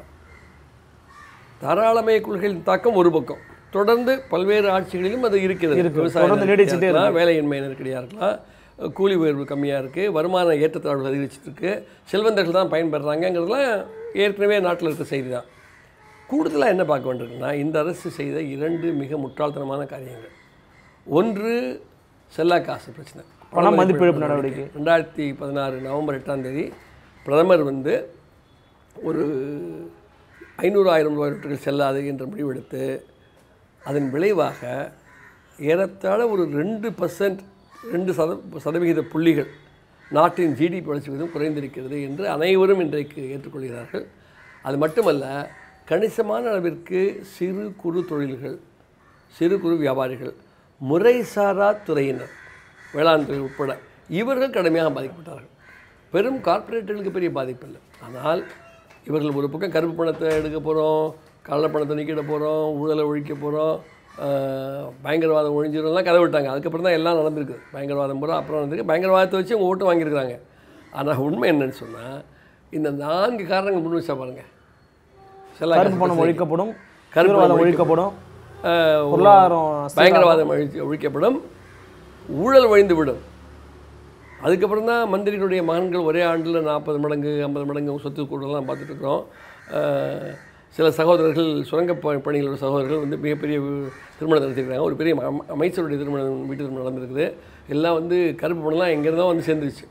தாராளமய கொள்கையின் தாக்கம் ஒரு பக்கம் தொடர்ந்து பல்வேறு ஆட்சிகளிலும் அது இருக்கிறது இருக்கு. விவசாய தொடர்ந்து நெருக்கடியா நீடிச்சுட்டே இருக்கலாம், வேலையின்மை நெருக்கடியாக இருக்கலாம் கூலி உயர்வு கம்மியாக இருக்குது வருமான ஏற்றத்தாழ்வு அதிகரிச்சிட்டு இருக்கு செல்வந்தர்கள் தான் பயன்பெறாங்கிறதுலாம் ஏற்கனவே நாட்டில் இருக்க செய்தி தான் கூடுதலாக என்ன பார்க்க வேண்டியிருக்குன்னா இந்த அரசு செய்த இரண்டு மிக முட்டாள்தனமான காரியங்கள் ஒன்று செல்லா காசு பிரச்சனை பண மதிப்பிழப்பு நடவடிக்கை. ரெண்டாயிரத்தி பதினாறு நவம்பர் எட்டாம் தேதி பிரதமர் வந்து ஒரு ஐநூறு ஆயிரம் ரூபாய் நோட்டுகள் செல்லாது என்ற முடிவெடுத்து அதன் விளைவாக ஏறத்தாழ ஒரு ரெண்டு பர்சன்ட் ரெண்டு சத சதவிகித புள்ளிகள் நாட்டின் ஜிடிபி வளர்ச்சி விகிதம் குறைந்திருக்கிறது என்று அனைவரும் இன்றைக்கு ஏற்றுக்கொள்கிறார்கள் அது மட்டுமல்ல கணிசமான அளவிற்கு சிறு குறு தொழில்கள் சிறு குறு வியாபாரிகள் முறைசாரா துறையினர் வேளாண் துறை உட்பட இவர்கள் கடுமையாக பாதிக்கப்பட்டார்கள் பெரும் கார்ப்பரேட்டுகளுக்கு பெரிய பாதிப்பு இல்லை ஆனால் இவர்கள் ஒரு பக்கம் கருப்பு பணத்தை எடுக்க போகிறோம் கள்ள பணத்தை நீக்கிட போகிறோம் ஊழலை ஒழிக்க போகிறோம் பயங்கரவாதம் ஒழிஞ்சிடும்லாம் கதை விட்டாங்க அதுக்கப்புறம் தான் எல்லாம் நடந்திருக்கு பயங்கரவாதம் பூரா அப்புறம் நடந்திருக்கு பயங்கரவாதத்தை வச்சு அவங்க ஓட்டு வாங்கியிருக்கிறாங்க ஆனால் உண்மை என்னன்னு சொன்னால் இந்த நான்கு காரணங்கள் முன் வச்சா பாருங்கள் செல்லா கருப்பு காசு பணம் பிரச்சனை. ஒழிக்கப்படும் கருப்பு தீவிரவாதம் பணம் ஒழிக்கப்படும் ஆஹ், பொருளாதாரம் பயங்கரவாதம் அழிச்சு ஒழிக்கப்படும் ஊழல் ஒழிந்து விடும் அதுக்கப்புறம் தான் மந்திரிகளுடைய மகன்கள் ஒரே ஆண்டில் நாற்பது மடங்கு ஐம்பது மடங்கு சொத்து கூடலாம் பார்த்துட்டு இருக்கிறோம் ஆஹ், சில சகோதரர்கள் சுரங்க ப பணியில் உள்ள சகோதரர்கள் வந்து மிகப்பெரிய வி- திருமணம் நடத்திருக்காங்க ஒரு பெரிய அம- அமைச்சருடைய திருமணம் வீட்டு திருமணம் நடந்திருக்குது எல்லாம் வந்து கருப்பு பணம்லாம் எங்கேருந்தோ வந்து சேர்ந்துருச்சு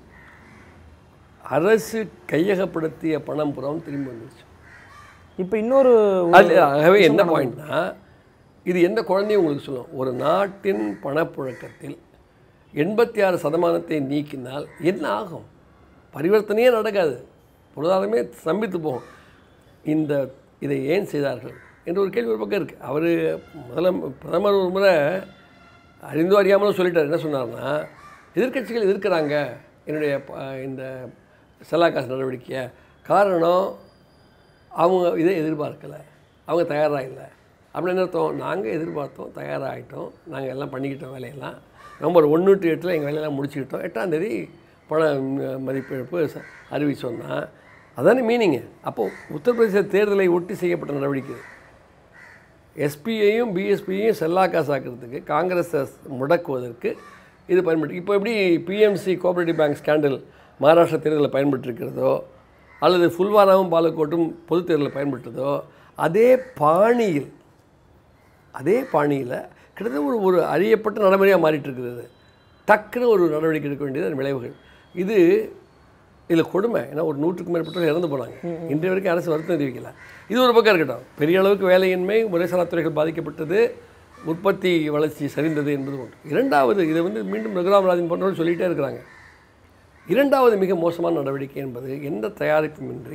அரசு கையகப்படுத்திய பணம் புறம் திரும்பி வந்துருச்சு இப்போ இன்னொரு அது ஆகவே என்ன பாயிண்ட்னா இது எந்த குழந்தையும் உங்களுக்கு சொல்லும் ஒரு நாட்டின் பணப்புழக்கத்தில் எண்பத்தி ஆறு சதமானத்தை நீக்கினால் என்ன ஆகும் பரிவர்த்தனையே நடக்காது பொருளாதாரமே ஸ்தம்பித்து போகும் இந்த இதை ஏன் செய்தார்கள் என்ற ஒரு கேள்வி ஒரு பக்கம் இருக்குது அவர் முதல்ல பிரதமர் ஒரு முறை அறிந்தோ அறியாமலும் சொல்லிட்டார் என்ன சொன்னார்னா எதிர்க்கட்சிகள் எதிர்க்கிறாங்க என்னுடைய ப- இந்த செல்லாக்காசு நடவடிக்கையை காரணம் அவங்க இதை எதிர்பார்க்கலை அவங்க தயாராக இல்லை அப்படின்னு என்ன அர்த்தம் நாங்கள் எதிர்பார்த்தோம் தயாராகிட்டோம் நாங்கள் எல்லாம் பண்ணிக்கிட்டோம் வேலையெல்லாம் நவம்பர் ஒன்று டு எட்டில் எங்கள் வேலையெல்லாம் முடிச்சுக்கிட்டோம் எட்டாம் தேதி பண ம், மதிப்பிழப்பு ச- அறிவிச்சோன்னா அதானே மீனிங்கு அப்போது உத்தரப்பிரதேச தேர்தலை ஒட்டி செய்யப்பட்ட நடவடிக்கை இது. எஸ்பியையும் பிஎஸ்பியையும் செல்லாக்காசாக்கிறதுக்கு காங்கிரஸை முடக்குவதற்கு இது பயன்பட்டு இப்போ எப்படி PMC cooperative bank scandal Maharashtra தேர்தலில் பயன்பட்டிருக்கிறதோ அல்லது ஃபுல்வாராவும் பாலக்கோட்டும் பொது தேர்தலில் பயன்பட்டதோ அதே பாணியில் அதே பாணியில் கிட்டத்தட்ட ஒரு ஒரு அறியப்பட்ட நடைமுறையாக மாறிட்டு இருக்குது டக்குன்னு ஒரு நடவடிக்கை எடுக்க வேண்டியது அதன் விளைவுகள் இது இதில் கொடுமை ஏன்னா ஒரு நூற்றுக்கும் மேற்பட்டவர்கள் இறந்து போனாங்க இன்றைய வரைக்கும் அரசு வருத்தம் தெரிவிக்கல இது ஒரு பக்கம் இருக்கட்டும் பெரிய அளவுக்கு வேலையின்மை முறைசாரா துறைகள் பாதிக்கப்பட்டது உற்பத்தி வளர்ச்சி சரிந்தது என்பது ஒன்று இரண்டாவது இதை வந்து மீண்டும் ரகுராம் ராஜன் போன்றவர்கள் சொல்லிகிட்டே இருக்கிறாங்க இரண்டாவது மிக மோசமான நடவடிக்கை என்பது எந்த தயாரிப்புமின்றி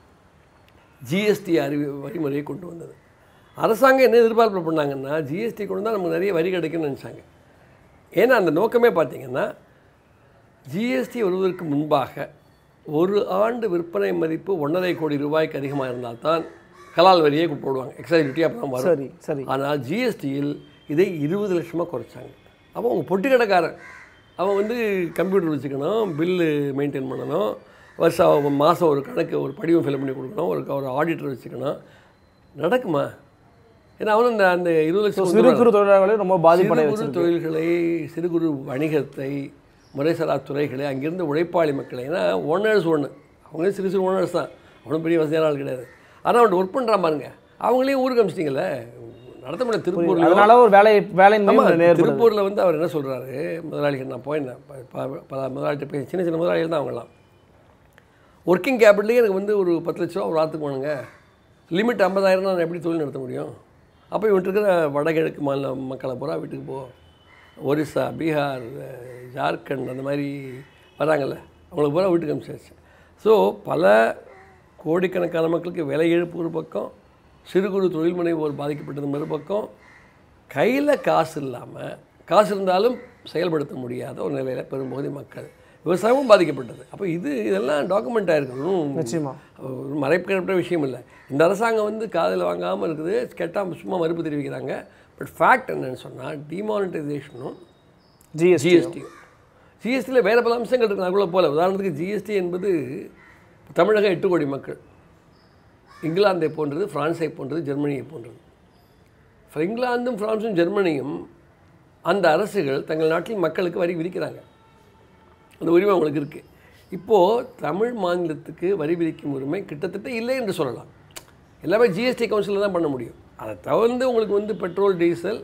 ஜிஎஸ்டி அறிவி வரிமுறையை கொண்டு வந்தது அரசாங்கம் என்ன எதிர்பார்ப்பு பண்ணாங்கன்னா ஜிஎஸ்டி கொண்டு வந்தால் நமக்கு நிறைய வரி கிடைக்கும்னு நினச்சாங்க ஏன்னா அந்த நோக்கமே பார்த்தீங்கன்னா ஜிஎஸ்டி வருவதற்கு முன்பாக ஒரு ஆண்டு விற்பனை மதிப்பு ஒன்றரை கோடி ரூபாய்க்கு அதிகமாக இருந்தால்தான் கலால் வரியை போடுவாங்க எக்ஸைஸ் டியூட்டி அப்போ தான் வரும் சரி சரி ஆனால் ஜிஎஸ்டியில் இதை இருபது லட்சமாக குறைச்சாங்க அப்போ உங்கள் பொட்டி கடைக்காரன் அவன் வந்து கம்ப்யூட்டர் வச்சுக்கணும் பில்லு மெயின்டைன் பண்ணணும் வருஷம் மாதம் ஒரு கணக்கு ஒரு படிவம் ஃபில் பண்ணி கொடுக்கணும் ஒரு ஒரு ஆடிட்டர் வச்சுக்கணும் நடக்குமா ஏன்னா அவனும் அந்த அந்த இருபது லட்சம் சிறு குறு தொழிலாளர்களே ரொம்ப பாதிப்படைய சிறு குறு தொழில்களை சிறு குறு வணிகத்தை முறைசாரா துறைகளை அங்கிருந்து உழைப்பாளி மக்களை ஏன்னா ஓனர்ஸ் ஒன்று அவங்களே சிறு சிறு ஓனர்ஸ் தான் அவனும் பெரிய வசதியான ஆள் கிடையாது ஆனால் அவன் ஒர்க் பண்ணுறான் பாருங்க அவங்களையும் ஊருக்கு அமிச்சிட்டிங்களே நடத்த முடியல திருப்பூர்ல அதனால ஒரு வேலை வேலையின்மை ஆமா, நேர்படுது திருப்பூரில் வந்து அவர் என்ன சொல்கிறாரு முதலாளிகள் நான் போயிருந்தேன் ப- ப- பல முதலாளிகிட்ட பேசி சின்ன சின்ன முதலாளிகள் தான் அவங்களாம் ஒர்க்கிங் கேபிட்டலே எனக்கு வந்து ஒரு பத்து லட்ச ரூபா ஒரு ஆற்றுக்கு வேணுங்க லிமிட் ஐம்பதாயிரம் நான் எப்படி தொழில் நடத்த முடியும் அப்போ இவன்ட்டு இருக்கிற வடகிழக்கு மாநில மக்களை பூரா வீட்டுக்கு போ ஒரிசா பீகார் அஹ், ஜார்க்கண்ட் அந்த மாதிரி வராங்கல்ல அவங்களுக்கு பூரா வீட்டுக்கு அனுப்பிச்சாச்சு ஸோ பல கோடிக்கணக்கான மக்களுக்கு விலை இழப்பு ஒரு பக்கம் சிறு குறு தொழில் முனைவோர் பாதிக்கப்பட்டது மறுபக்கம் கையில் காசு இல்லாமல் காசு இருந்தாலும் செயல்படுத்த முடியாத ஒரு நிலையில் பெரும்பகுதி மக்கள் விவசாயமும் பாதிக்கப்பட்டது அப்போ இது இதெல்லாம் டாக்குமெண்ட் ஆயிருக்கணும் நிச்சயமா ஒரு மறைக்கப்பட்ட விஷயம் இல்லை இந்த அரசாங்கம் வந்து காதில் வாங்காமல் இருக்குது கேட்டால் சும்மா மறுப்பு தெரிவிக்கிறாங்க பட் ஃபேக்ட் என்னன்னு சொன்னால் டிமானிட்டைசேஷனும் ஜிஎஸ்டி ஜிஎஸ்டியும் ஜிஎஸ்டியில் வேறு பல அம்சங்கள் இருக்குது அதுக்குள்ள போல உதாரணத்துக்கு ஜிஎஸ்டி என்பது தமிழகம் எட்டு கோடி மக்கள் இங்கிலாந்தை போன்றது பிரான்ஸை போன்றது ஜெர்மனியை போன்றது இப்ப இங்கிலாந்தும் பிரான்ஸும் ஜெர்மனியும் அந்த அரசுகள் தங்கள் நாட்டில் மக்களுக்கு வரி விதிக்கிறாங்க அந்த உரிமை அவங்களுக்கு இருக்குது இப்போது தமிழ் மாநிலத்துக்கு வரி விதிக்கும் உரிமை கிட்டத்தட்ட இல்லை என்று சொல்லலாம் எல்லாமே ஜிஎஸ்டி கவுன்சிலில் தான் பண்ண முடியும் அதை தவிர்த்து உங்களுக்கு வந்து பெட்ரோல் டீசல்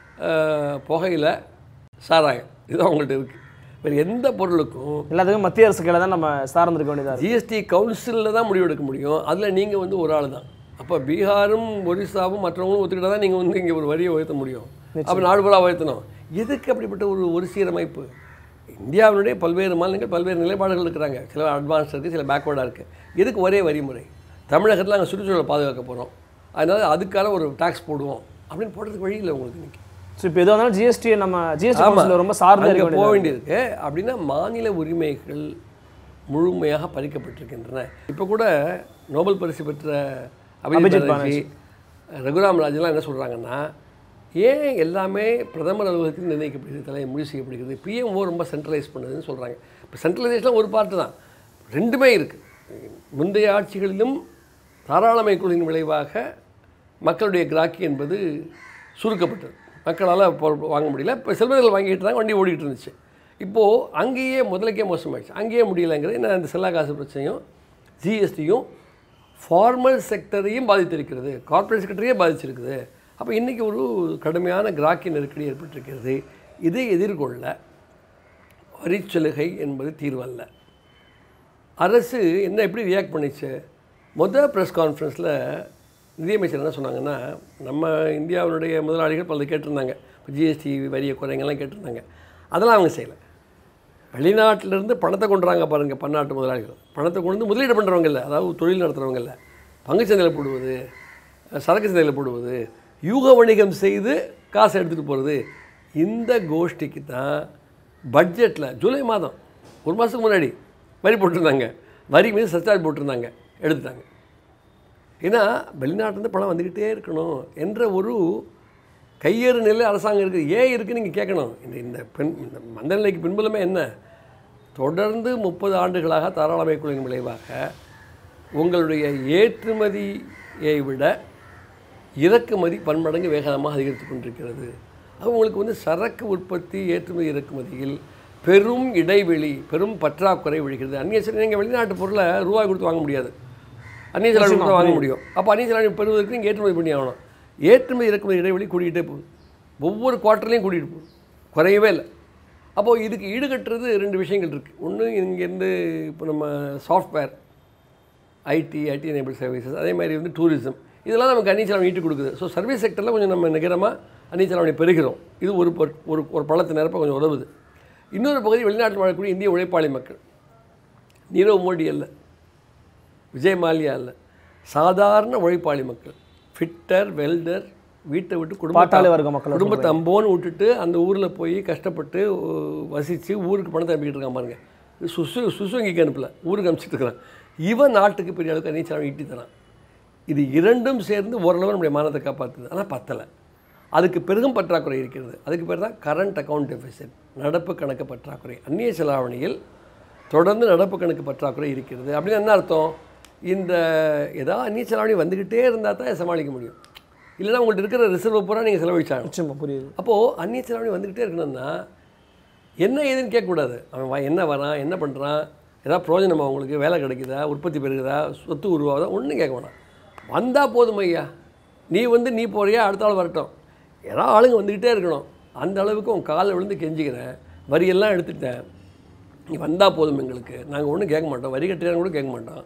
அஹ், புகையில சாராயம் இதுதான் உங்கள்கிட்ட இருக்குது வேறு எந்த பொருளுக்கும் எல்லாத்துக்கும் மத்திய அரசு கீழே தான் நம்ம சார்ந்திருக்க வேண்டியதா இருக்கு ஜிஎஸ்டி கவுன்சிலில் தான் முடிவெடுக்க முடியும் அதில் நீங்கள் வந்து ஒரு ஆள் தான் அப்போ பீகாரும் ஒரிசாவும் மற்றவங்களும் ஒத்துக்கிட்டா தான் நீங்கள் வந்து இங்கே ஒரு வரியை உயர்த்த முடியும் அப்போ நாடு பூரா உயர்த்தணும் எதுக்கு அப்படிப்பட்ட ஒரு ஒரு சீரமைப்பு இந்தியாவினுடைய பல்வேறு மாநிலங்கள் பல்வேறு நிலைப்பாடுகள் இருக்கிறாங்க சில அட்வான்ஸ் இருக்குது சில பேக்வேர்டாக இருக்குது எதுக்கு ஒரே வரிமுறை தமிழகத்தில் நாங்கள் சுற்றுச்சூழலை பாதுகாக்க போகிறோம் அதனால் அதுக்கான ஒரு டாக்ஸ் போடுவோம் அப்படின்னு போடுறதுக்கு வழி இல்லை உங்களுக்கு இன்னைக்கு ஸோ இப்போ எதுவாக இருந்தாலும் ஜிஎஸ்டியை நம்ம ஜிஎஸ்டி ஆமா. கவுன்சில் ரொம்ப சார்ந்து அங்க இருக்க போக வேண்டியது வேண்டியிருக்கு அப்படின்னா மாநில உரிமைகள் முழுமையாக பறிக்கப்பட்டிருக்கின்றன இப்போ கூட நோபல் பரிசு பெற்ற அபிஜித் அபிஜித் பானர்ஜி ரகுராம் ராஜன்லாம் என்ன சொல்கிறாங்கன்னா ஏன் எல்லாமே பிரதமர் அலுவலகத்தில் நிர்ணயிக்கப்படுகிறது தலை முடிவு செய்யப்படுகிறது பிஎம்ஓ ரொம்ப சென்ட்ரலைஸ் பண்ணுதுன்னு சொல்கிறாங்க இப்போ சென்ட்ரலைசேஷன் ஒரு பார்ட்டு தான் ரெண்டுமே இருக்குது முந்தைய ஆட்சிகளிலும் தாராளமய கொள்கையின் விளைவாக மக்களுடைய கிராக்கி என்பது சுருக்கப்பட்டது மக்களால் பொ- வாங்க முடியல இப்போ செல்வர்கள் வாங்கிட்டு இருந்தாங்க வண்டி ஓடிட்டு இருந்துச்சு இப்போது அங்கேயே முதலுக்கே மோசமாயிடுச்சு அங்கேயே முடியலைங்கிறது என்ன இந்த செல்லா காசு பிரச்சனையும் ஜிஎஸ்டியும் ஃபார்மல் செக்டரையும் பாதித்திருக்கிறது கார்ப்பரேட் செக்டரையே பாதிச்சிருக்குது அப்போ இன்றைக்கி ஒரு கடுமையான கிராக்கி நெருக்கடி ஏற்பட்டிருக்கிறது இதை எதிர்கொள்ள வரிச்சலுகை என்பது தீர்வல்ல அரசு என்ன எப்படி ரியாக்ட் பண்ணிச்சு மொதல் ப்ரெஸ் கான்ஃபரன்ஸில் நிதியமைச்சர் என்ன சொன்னாங்கன்னா நம்ம இந்தியாவினுடைய முதலாளிகள் பலது கேட்டிருந்தாங்க இப்போ ஜிஎஸ்டி வரியை குறைங்கெல்லாம் கேட்டிருந்தாங்க அதெல்லாம் அவங்க செய்யலை வெளிநாட்டிலேருந்து பணத்தை கொண்டுறாங்க பாருங்கள் பன்னாட்டு முதலாளிகள் பணத்தை கொண்டு வந்து முதலீடு பண்ணுறவங்க இல்லை அதாவது தொழில் நடத்துகிறவங்க இல்லை பங்குச்சந்தையில் போடுவது சரக்கு சந்தையில் போடுவது யூக வணிகம் செய்து காசை எடுத்துகிட்டு போகிறது இந்த கோஷ்டிக்கு தான் பட்ஜெட்டில் ஜூலை மாதம் ஒரு மாதத்துக்கு முன்னாடி வரி போட்டிருந்தாங்க வரி மீது சர்ச்சார்ஜ் போட்டிருந்தாங்க எடுத்துட்டாங்க ஏன்னா வெளிநாட்டிலேருந்து பணம் வந்துக்கிட்டே இருக்கணும் என்ற ஒரு கையேறு நிலை அரசாங்கம் இருக்குது ஏன் இருக்குன்னு நீங்கள் கேட்கணும் இந்த இந்த பெண் இந்த மந்த நிலைக்கு பின்புலமே என்ன தொடர்ந்து முப்பது ஆண்டுகளாக தாராளமய குழுவின் விளைவாக உங்களுடைய ஏற்றுமதியை விட இறக்குமதி பன்மடங்கு வேகமாக அதிகரித்து கொண்டிருக்கிறது அது உங்களுக்கு வந்து சரக்கு உற்பத்தி ஏற்றுமதி இறக்குமதியில் பெரும் இடைவெளி பெரும் பற்றாக்குறை விழுகிறது அந்நிய செலவு நீங்கள் வெளிநாட்டு பொருளை ரூபாய் கொடுத்து வாங்க முடியாது அந்நிய செலவு கொடுத்து வாங்க முடியும் அப்போ அந்நிய செலவு பெறுவதற்கு நீங்கள் ஏற்றுமதி பண்ணி ஆகணும் ஏற்றுமதி இறக்குமதி இடைவெளி கூடிக்கிட்டே போகுது ஒவ்வொரு குவார்ட்டர்லையும் கூட்டிகிட்டு போகுது குறையவே இல்லை அப்போது இதுக்கு ஈடுகட்டுறது ரெண்டு விஷயங்கள் இருக்குது ஒன்று இங்கேருந்து இப்போ நம்ம software IT IT enable services அதே மாதிரி வந்து டூரிசம் இதெல்லாம் நமக்கு அந்நிய செலவு ஈட்டு கொடுக்குது ஸோ சர்வீஸ் செக்டரில் கொஞ்சம் நம்ம நிகரமாக அந்நிய செலவணி பெறுகிறோம் இது ஒரு பொற்- ஒரு ஒரு பழத்து நிரப்ப கொஞ்சம் உதவுது இன்னொரு பகுதி வெளிநாட்டில் வாழக்கூடிய இந்திய உழைப்பாளி மக்கள் நீரவ் மோடி அல்ல விஜய் மால்யா அல்ல சாதாரண உழைப்பாளி மக்கள் ஃபிட்டர் வெல்டர் வீட்டை விட்டு பாட்டாளி குடும்பத்தை வர்க்க மக்கள் குடும்பத்தை அம்போன்னு விட்டுட்டு அந்த ஊரில் போய் கஷ்டப்பட்டு உ- வசித்து ஊருக்கு பணத்தை அனுப்பிக்கிட்டு இருக்கான் பாருங்க இது சுசு சுசுவங்கிக்கு அனுப்பல ஊருக்கு அனுப்பிச்சிட்டு இருக்கிறான் இவன் நாட்டுக்கு பெரிய அளவுக்கு நீச்சல் ஈட்டி தரான் இது இரண்டும் சேர்ந்து ஓரளவு நம்முடைய மானத்தை காப்பாற்றுது ஆனால் பத்தலை அதுக்கு பெருகும் பற்றாக்குறை இருக்கிறது அதுக்கு பேர் தான் கரண்ட் அக்கவுண்ட் டெபிசிட் நடப்பு கணக்கு பற்றாக்குறை அந்நிய செலாவணியில் தொடர்ந்து நடப்பு கணக்கு பற்றாக்குறை இருக்கிறது அப்படின்னு என்ன அர்த்தம் இந்த ஏதாவது அந்நிய செலாவணி வந்துக்கிட்டே இருந்தால் தான் சமாளிக்க முடியும் இல்லைன்னா உங்கள்கிட்ட இருக்கிற ரிசர்வ் பூரா நீங்கள் செலவழிச்சாகணும் நிச்சயமா புரியுது அப்போது அந்நிய செலாவணி வந்துக்கிட்டே இருக்கணும்னா என்ன ஏதுன்னு கேட்கக்கூடாது அவன் வா- என்ன வரான் என்ன பண்ணுறான் ஏதாவது பிரயோஜனமா உங்களுக்கு வேலை கிடைக்குதா உற்பத்தி பெருகுதா சொத்து உருவாகுதா ஒன்றும் கேட்க வேணாம் வந்தால் போதும் ஐயா நீ வந்து நீ போறியா அடுத்த ஆள் வரட்டும் ஏதாவது ஆளுங்க வந்துக்கிட்டே இருக்கணும் அந்த அளவுக்கு உன் காலில் விழுந்து கெஞ்சிக்கிறேன் வரியெல்லாம் எடுத்துட்டேன் நீ வந்தால் போதும் எங்களுக்கு நாங்கள் ஒன்றும் கேட்க மாட்டோம் வரி கட்டுறான்னு கூட கேட்க மாட்டோம்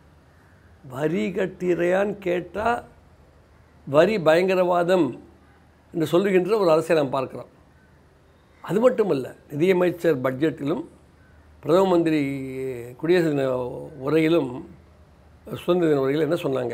வரி கட்டுறையான்னு கேட்டால் வரி பயங்கரவாதம் என்று சொல்லுகின்ற ஒரு அரசியலை நாம் பார்க்கிறோம் அது மட்டுமல்ல நிதியமைச்சர் பட்ஜெட்டிலும் பிரதம மந்திரி குடியரசு தின உரையிலும் சுதந்திர தின உரையில் என்ன சொன்னாங்க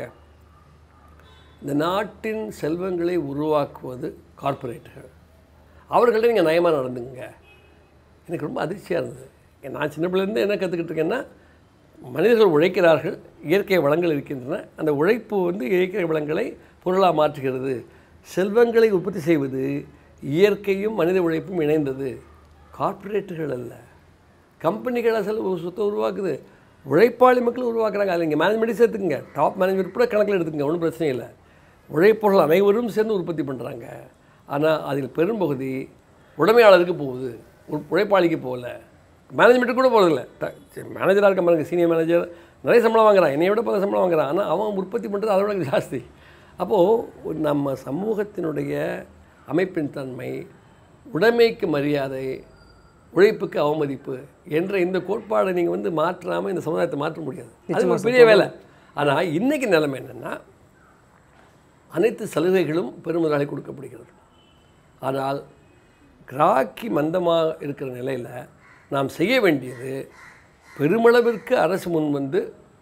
இந்த நாட்டின் செல்வங்களை உருவாக்குவது கார்ப்பரேட்டுகள் அவர்கள்ட்ட நீங்கள் நயமாக நடந்துங்க எனக்கு ரொம்ப அதிர்ச்சியாக இருந்தது நான் சின்ன பிள்ளைலேருந்து என்ன கற்றுக்கிட்டு இருக்கேன்னா மனிதர்கள் உழைக்கிறார்கள் இயற்கை வளங்கள் இருக்கின்றன அந்த உழைப்பு வந்து இயற்கை வளங்களை பொருளாக மாற்றுகிறது செல்வங்களை உற்பத்தி செய்வது இயற்கையும் மனித உழைப்பும் இணைந்தது கார்ப்பரேட்டுகள் அல்ல கம்பெனிகளை செல்வ சொத்தை உருவாக்குது உழைப்பாளி மக்கள் உருவாக்குறாங்க அதில் இங்கே மேனேஜ்மெண்ட்டே சேர்த்துக்குங்க டாப் மேனேஜ்மெண்ட் கூட கணக்கில் எடுத்துக்கங்க ஒன்றும் பிரச்சனை இல்லை உழைப்பவர்கள் அனைவரும் சேர்ந்து உற்பத்தி பண்ணுறாங்க ஆனால் அதில் பெரும்பகுதி உடைமையாளருக்கு போகுது உ- உழைப்பாளிக்கு போகல மேனேஜ்மெண்ட்டு கூட போகிறதில்ல மேனேஜராக இருக்க பாருங்க சீனியர் மேனேஜர் நிறைய சம்பளம் வாங்குறான் என்னைய விட பல சம்பளம் வாங்குறான் ஆனால் அவன் உற்பத்தி பண்ணுறது அதை விட ஜாஸ்தி அப்போது நம்ம சமூகத்தினுடைய அமைப்பின் தன்மை உடைமைக்கு மரியாதை உழைப்புக்கு அவமதிப்பு என்ற இந்த கோட்பாடை நீங்கள் வந்து மாற்றாமல் இந்த சமுதாயத்தை மாற்ற முடியாது அது ஒரு பெரிய வேலை ஆனால் இன்னைக்கு நிலைமை என்னென்னா அனைத்து சலுகைகளும் பெருமுதலாளி கொடுக்கப்படுகிறது ஆனால் கிராக்கி மந்தமாக இருக்கிற நிலையில் நாம் செய்ய வேண்டியது பெருமளவிற்கு அரசு முன் வந்து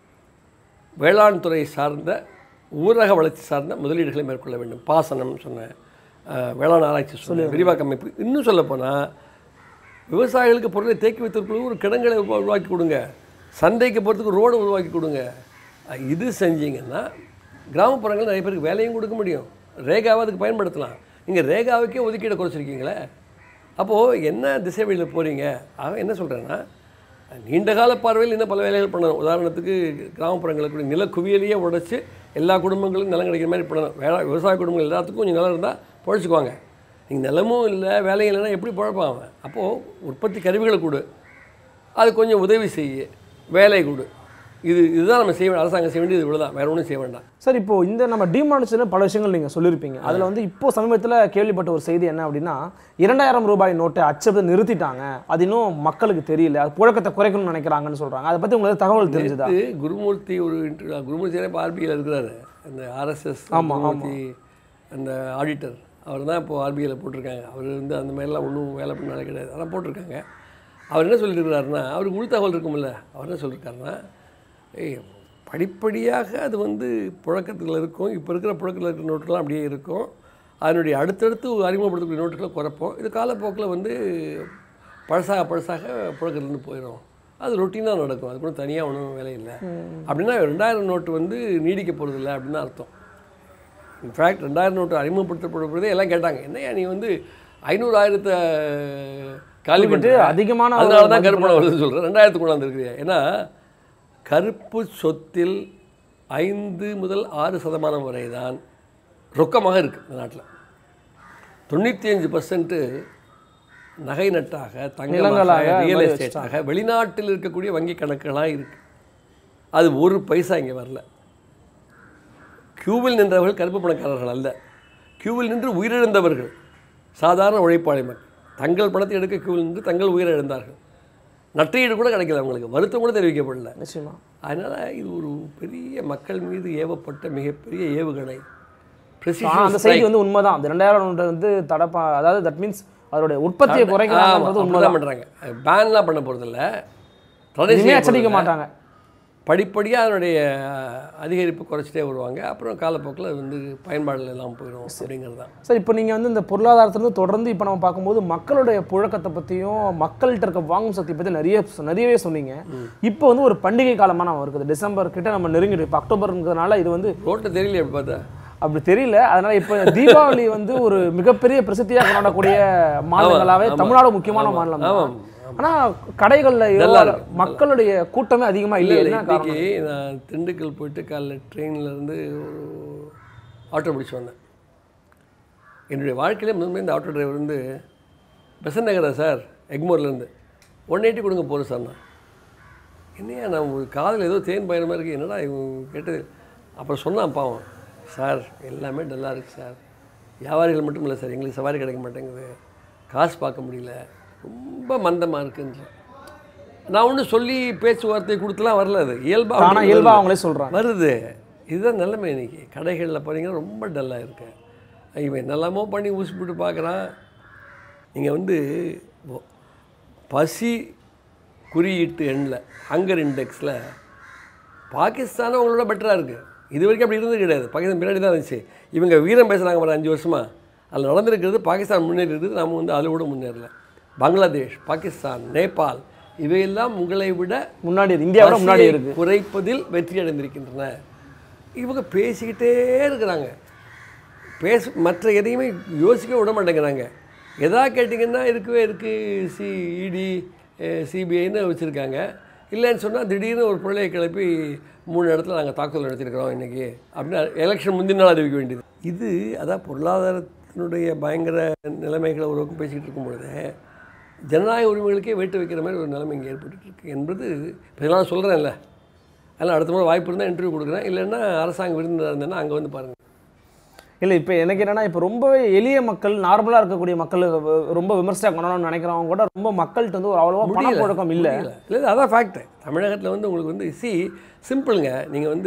வேளாண் துறை சார்ந்த ஊரக வளர்ச்சி சார்ந்த முதலீடுகளை மேற்கொள்ள வேண்டும் பாசனம் சொன்ன அஹ், வேளாண் ஆராய்ச்சி சொன்ன விரிவாக்க அமைப்பு இன்னும் சொல்லப்போனால் விவசாயிகளுக்கு பொருளை தேக்கி வைத்திருப்பது ஒரு கிடங்களை உருவா- உருவாக்கி கொடுங்க சந்தைக்கு போகிறதுக்கு ரோடு உருவாக்கி கொடுங்க அஹ், இது செஞ்சீங்கன்னா கிராமப்புறங்கள் நிறைய பேருக்கு வேலையும் கொடுக்க முடியும் ரேகாவை அதுக்கு பயன்படுத்தலாம் நீங்கள் ரேகாவுக்கே ஒதுக்கீடை குறைச்சிருக்கீங்களே அப்போது என்ன திசை வழியில் போகிறீங்க ஆக என்ன சொல்கிறேன்னா நீண்ட கால பார்வையில் இன்னும் பல வேலைகள் பண்ணணும் உதாரணத்துக்கு கிராமப்புறங்களுக்கு கூட நில குவியலையே உடைச்சு எல்லா குடும்பங்களுக்கும் நிலம் கிடைக்கிற மாதிரி பண்ணணும் வேலை விவசாய குடும்பங்கள் எல்லாத்துக்கும் கொஞ்சம் நிலம் இருந்தால் பொழைச்சிக்குவாங்க நீங்கள் நிலமும் இல்லை வேலையும் இல்லைன்னா எப்படி பொழப்பான் அவன் அப்போது உற்பத்தி கருவிகளை கொடு அது கொஞ்சம் உதவி செய்ய வேலை கொடு இது இதுதான் நம்ம செய்ய அரசாங்கம் செய்ய வேண்டியது இவ்வளோதான் வேறு ஒன்றும் செய்ய வேண்டாம் சார் இப்போ இந்த நம்ம டிமானிட்டேஷன் பல விஷயங்கள் நீங்கள் சொல்லியிருப்பீங்க அதில் வந்து இப்போ சமீபத்தில் கேள்விப்பட்ட ஒரு செய்தி என்ன அப்படின்னா இரண்டாயிரம் ரூபாய் நோட்டை அச்சப்பதை நிறுத்திட்டாங்க அது இன்னும் மக்களுக்கு தெரியல அது புழக்கத்தை குறைக்கணும்னு நினைக்கிறாங்கன்னு சொல்கிறாங்க அதை பற்றி உங்களுக்கு தகவல் தெரிஞ்சுதா இது குருமூர்த்தி ஒரு இன்டர்வியூ குருமூர்த்தியே இப்போ ஆர்பிஐயில் இருக்கிறாரு அந்த ஆர்எஸ்எஸ் ஆமா, குருமூர்த்தி அந்த ஆடிட்டர் அவர் தான் இப்போ ஆர்பிஐயில் போட்டிருக்காங்க அவர் வந்து அந்த மாதிரிலாம் ஒன்றும் வேலை பண்ணாலே கிடையாது அதான் போட்டிருக்காங்க அவர் என்ன சொல்லியிருக்கிறாருன்னா அவருக்கு உள் தகவல் இருக்கும்ல அவர் என்ன சொல்லியிருக்காருன்னா ஏய் படிப்படியாக அது வந்து புழக்கத்தில் இருக்கும் இப்போ இருக்கிற புழக்கத்தில் இருக்கிற நோட்டுகள்லாம் அப்படியே இருக்கும் அதனுடைய அடுத்தடுத்து அறிமுகப்படுத்தக்கூடிய நோட்டுகளை குறைப்போம் இது காலப்போக்கில் வந்து பழசாக பழசாக புழக்கத்துலேருந்து போயிடும் அது ரொட்டீனாக நடக்கும் அது கூட தனியாக ஒன்றும் வேலை இல்லை அப்படின்னா ரெண்டாயிரம் நோட்டு வந்து நீடிக்க போகிறதில்ல அப்படின்னு அர்த்தம் இன்ஃபேக்ட் ரெண்டாயிரம் நோட்டு அறிமுகப்படுத்தப்படுறதே எல்லாம் கேட்டாங்க என்னையா நீ வந்து ஐநூறு ஆயிரத்தை காலி விட்டு பண்ணிட்டு அதிகமான ஒரு அதனால தான் மதிப்புள்ள- கருப்பணம் வருதுன்னு சொல்கிறேன் ரெண்டாயிரத்து கொண்டாந்துருக்கிறியா ஏன்னா கருப்பு சொத்தில் ஐந்து முதல் ஆறு சதமானம் வரை தான் ரொக்கமாக இருக்குது இந்த நாட்டில் தொண்ணூற்றி அஞ்சு பர்சன்ட்டு நகை நட்டாக தங்கமாக நிலங்களாக ரியல் மாதிரி எஸ்டேட்டாக வெளிநாட்டில் இருக்கக்கூடிய வங்கி கணக்குகளாக இருக்குது அது ஒரு பைசா இங்கே வரல கியூவில் நின்றவர்கள் கருப்பு பணக்காரர்கள் அல்ல கியூவில் நின்று உயிரிழந்தவர்கள் சாதாரண உழைப்பாளி மக்கள் தங்கள் பணத்தை எடுக்க கியூவில் நின்று தங்கள் உயிரிழந்தார்கள் நட்டையீடு கூட கிடைக்கல அவங்களுக்கு வருத்தம் கூட தெரிவிக்கப்படல நிச்சயமா அதனால் இது ஒரு பெரிய மக்கள் மீது ஏவப்பட்ட மிகப்பெரிய ஏவுகணை ஆனா, precision அந்த strike. செய்தி வந்து உண்மைதான் அந்த ரெண்டாயிரம் நோட்டு வந்து தடப்பா அதாவது தட் மீன்ஸ் அதோடைய உற்பத்தியை குறைக்கிறாங்கன்றது அப்படிதான் உண்மைதான் பண்ணுறாங்க பேன்லாம் பண்ண போகிறதில்ல தடை இனிமே செய்யப்படுறதில்ல. எச்சரிக்க மாட்டாங்க படிப்படியாக அதனுடைய அதிகரிப்பு குறைச்சிட்டே வருவாங்க அப்புறம் காலப்போக்கில் அது வந்து பயன்பாடுல எல்லாம் போயிடும் அப்படிங்கிறது தான் சார் இப்போ நீங்கள் வந்து இந்த பொருளாதாரத்திலிருந்து தொடர்ந்து இப்போ நம்ம பார்க்கும்போது மக்களுடைய புழக்கத்தை பற்றியும் மக்கள்கிட்ட இருக்க வாங்கும் சக்தி பற்றி நிறைய நிறையவே சொன்னீங்க இப்போ வந்து ஒரு பண்டிகை காலமாக நம்ம இருக்குது டிசம்பர் கிட்ட நம்ம நெருங்கிட்டு இப்போ அக்டோபர்ங்கிறதுனால இது வந்து ரோட்டில் தெரியல எப்படி பார்த்தா அப்படி தெரியல அதனால இப்போ தீபாவளி வந்து ஒரு மிகப்பெரிய பிரசித்தியாக கொண்டாடக்கூடிய மாநிலங்களாவே ஆமா. தமிழ்நாடு முக்கியமான மாநிலம் தான். ஆமாம் ஆனா கடைகள்ல நல்லா இருக்கு. மக்களுடைய கூட்டமே அதிகமா இல்லை இல்லை இல்லை என்ன காரணம் இன்னைக்கு நான் திண்டுக்கல் போயிட்டு காலைல ட்ரெயினில் இருந்து ஒரு ஆட்டோ பிடிச்சி வந்தேன் என்னுடைய வாழ்க்கையிலே முதன்மை இந்த ஆட்டோ டிரைவர் வந்து பெசன் நகரா சார் எக்மோர்லேருந்து ஒன் எயிட்டி கொடுங்க போகிறேன் சார் நான் என்னையா நான் ஒரு காதில் ஏதோ தேன் பயண மாதிரி இருக்கு என்னடா இவன் கேட்டது அப்புறம் சொன்னான் பாவம் சார் எல்லாமே டல்லாக இருக்குது சார் வியாபாரிகள் மட்டும் இல்லை சார் எங்களுக்கு சவாரி கிடைக்க மாட்டேங்குது காசு பார்க்க முடியல ரொம்ப மந்தமாக இருக்குன்ற நான் ஒன்றும் சொல்லி பேச்சுவார்த்தை கொடுத்துலாம் வரல அது இயல்பாக ஆனா இயல்பா அவங்களே சொல்றாங்க வருது இதுதான் நிலைமை இன்னைக்கு கடைகளில் பார்த்தீங்கன்னா ரொம்ப டல்லாக இருக்கு இவன் என்னெல்லாமோ பண்ணி ஊசி போட்டு பார்க்குறான் நீங்கள் வந்து ஒ- பசி குறியீட்டு எண்ணில் ஹங்கர் இண்டெக்ஸில் பாகிஸ்தானும் அவங்களோட பெட்டராக இருக்குது இது வரைக்கும் அப்படி இருந்தது கிடையாது பாகிஸ்தான் பின்னாடி தான் இருந்துச்சு இவங்க வீரம் பேசுகிறாங்க ஒரு அஞ்சு வருஷமாக அதில் நடந்திருக்கிறது பாகிஸ்தான் முன்னேறி இருக்குது நம்ம வந்து அதை விட முன்னேறல பங்களாதேஷ் பாகிஸ்தான் நேபாள் இவையெல்லாம் உங்களை விட முன்னாடி இருக்கு. இந்தியாவோட முன்னாடி பசியை இருக்கு குறைப்பதில் வெற்றி அடைந்திருக்கின்றன இவங்க பேசிக்கிட்டே இருக்கிறாங்க பேச மற்ற எதையுமே யோசிக்க விட மாட்டேங்கிறாங்க எதா கேட்டிங்கன்னா இருக்கவே இருக்குது சி இடி சிபிஐன்னு வச்சுருக்காங்க இல்லைன்னு சொன்னால் திடீர்னு ஒரு பிள்ளையை கிளப்பி மூணு இடத்துல நாங்கள் தாக்குதல் நடத்திருக்கிறோம் இன்றைக்கி அப்படின்னு எலெக்ஷன் முந்தின நாள் அறிவிக்க வேண்டியது இது அதான் பொருளாதாரத்தினுடைய பயங்கர நிலைமைகளை ஒரு பக்கம் பேசிக்கிட்டு இருக்கும் பொழுது ஜனநாயக உரிமைகளுக்கே வேட்டு வைக்கிற மாதிரி ஒரு நிலைமை இங்கே ஏற்பட்டுட்டு இருக்கு என்பது இப்போ இதெல்லாம் சொல்கிறேன்ல அதனால் அடுத்த முறை வாய்ப்பு இருந்தால் இன்டர்வியூ கொடுக்குறேன் இல்லைன்னா அரசாங்க விருந்தினராக இருந்தேன்னா அங்கே வந்து பாருங்கள் இல்லை இப்போ எனக்கு என்னன்னா இப்போ ரொம்பவே எளிய மக்கள் நார்மலாக இருக்கக்கூடிய மக்கள் வ- ரொம்ப விமர்சையாக கொண்டாடணும்னு நினைக்கிறவங்க கூட ரொம்ப மக்கள்கிட்ட வந்து ஒரு அவ்வளோவா பணப்புழக்கம் இல்லை இல்லை இல்லை அதான் ஃபேக்ட் தமிழகத்தில் வந்து உங்களுக்கு வந்து சி சிம்பிளுங்க நீங்கள் வந்து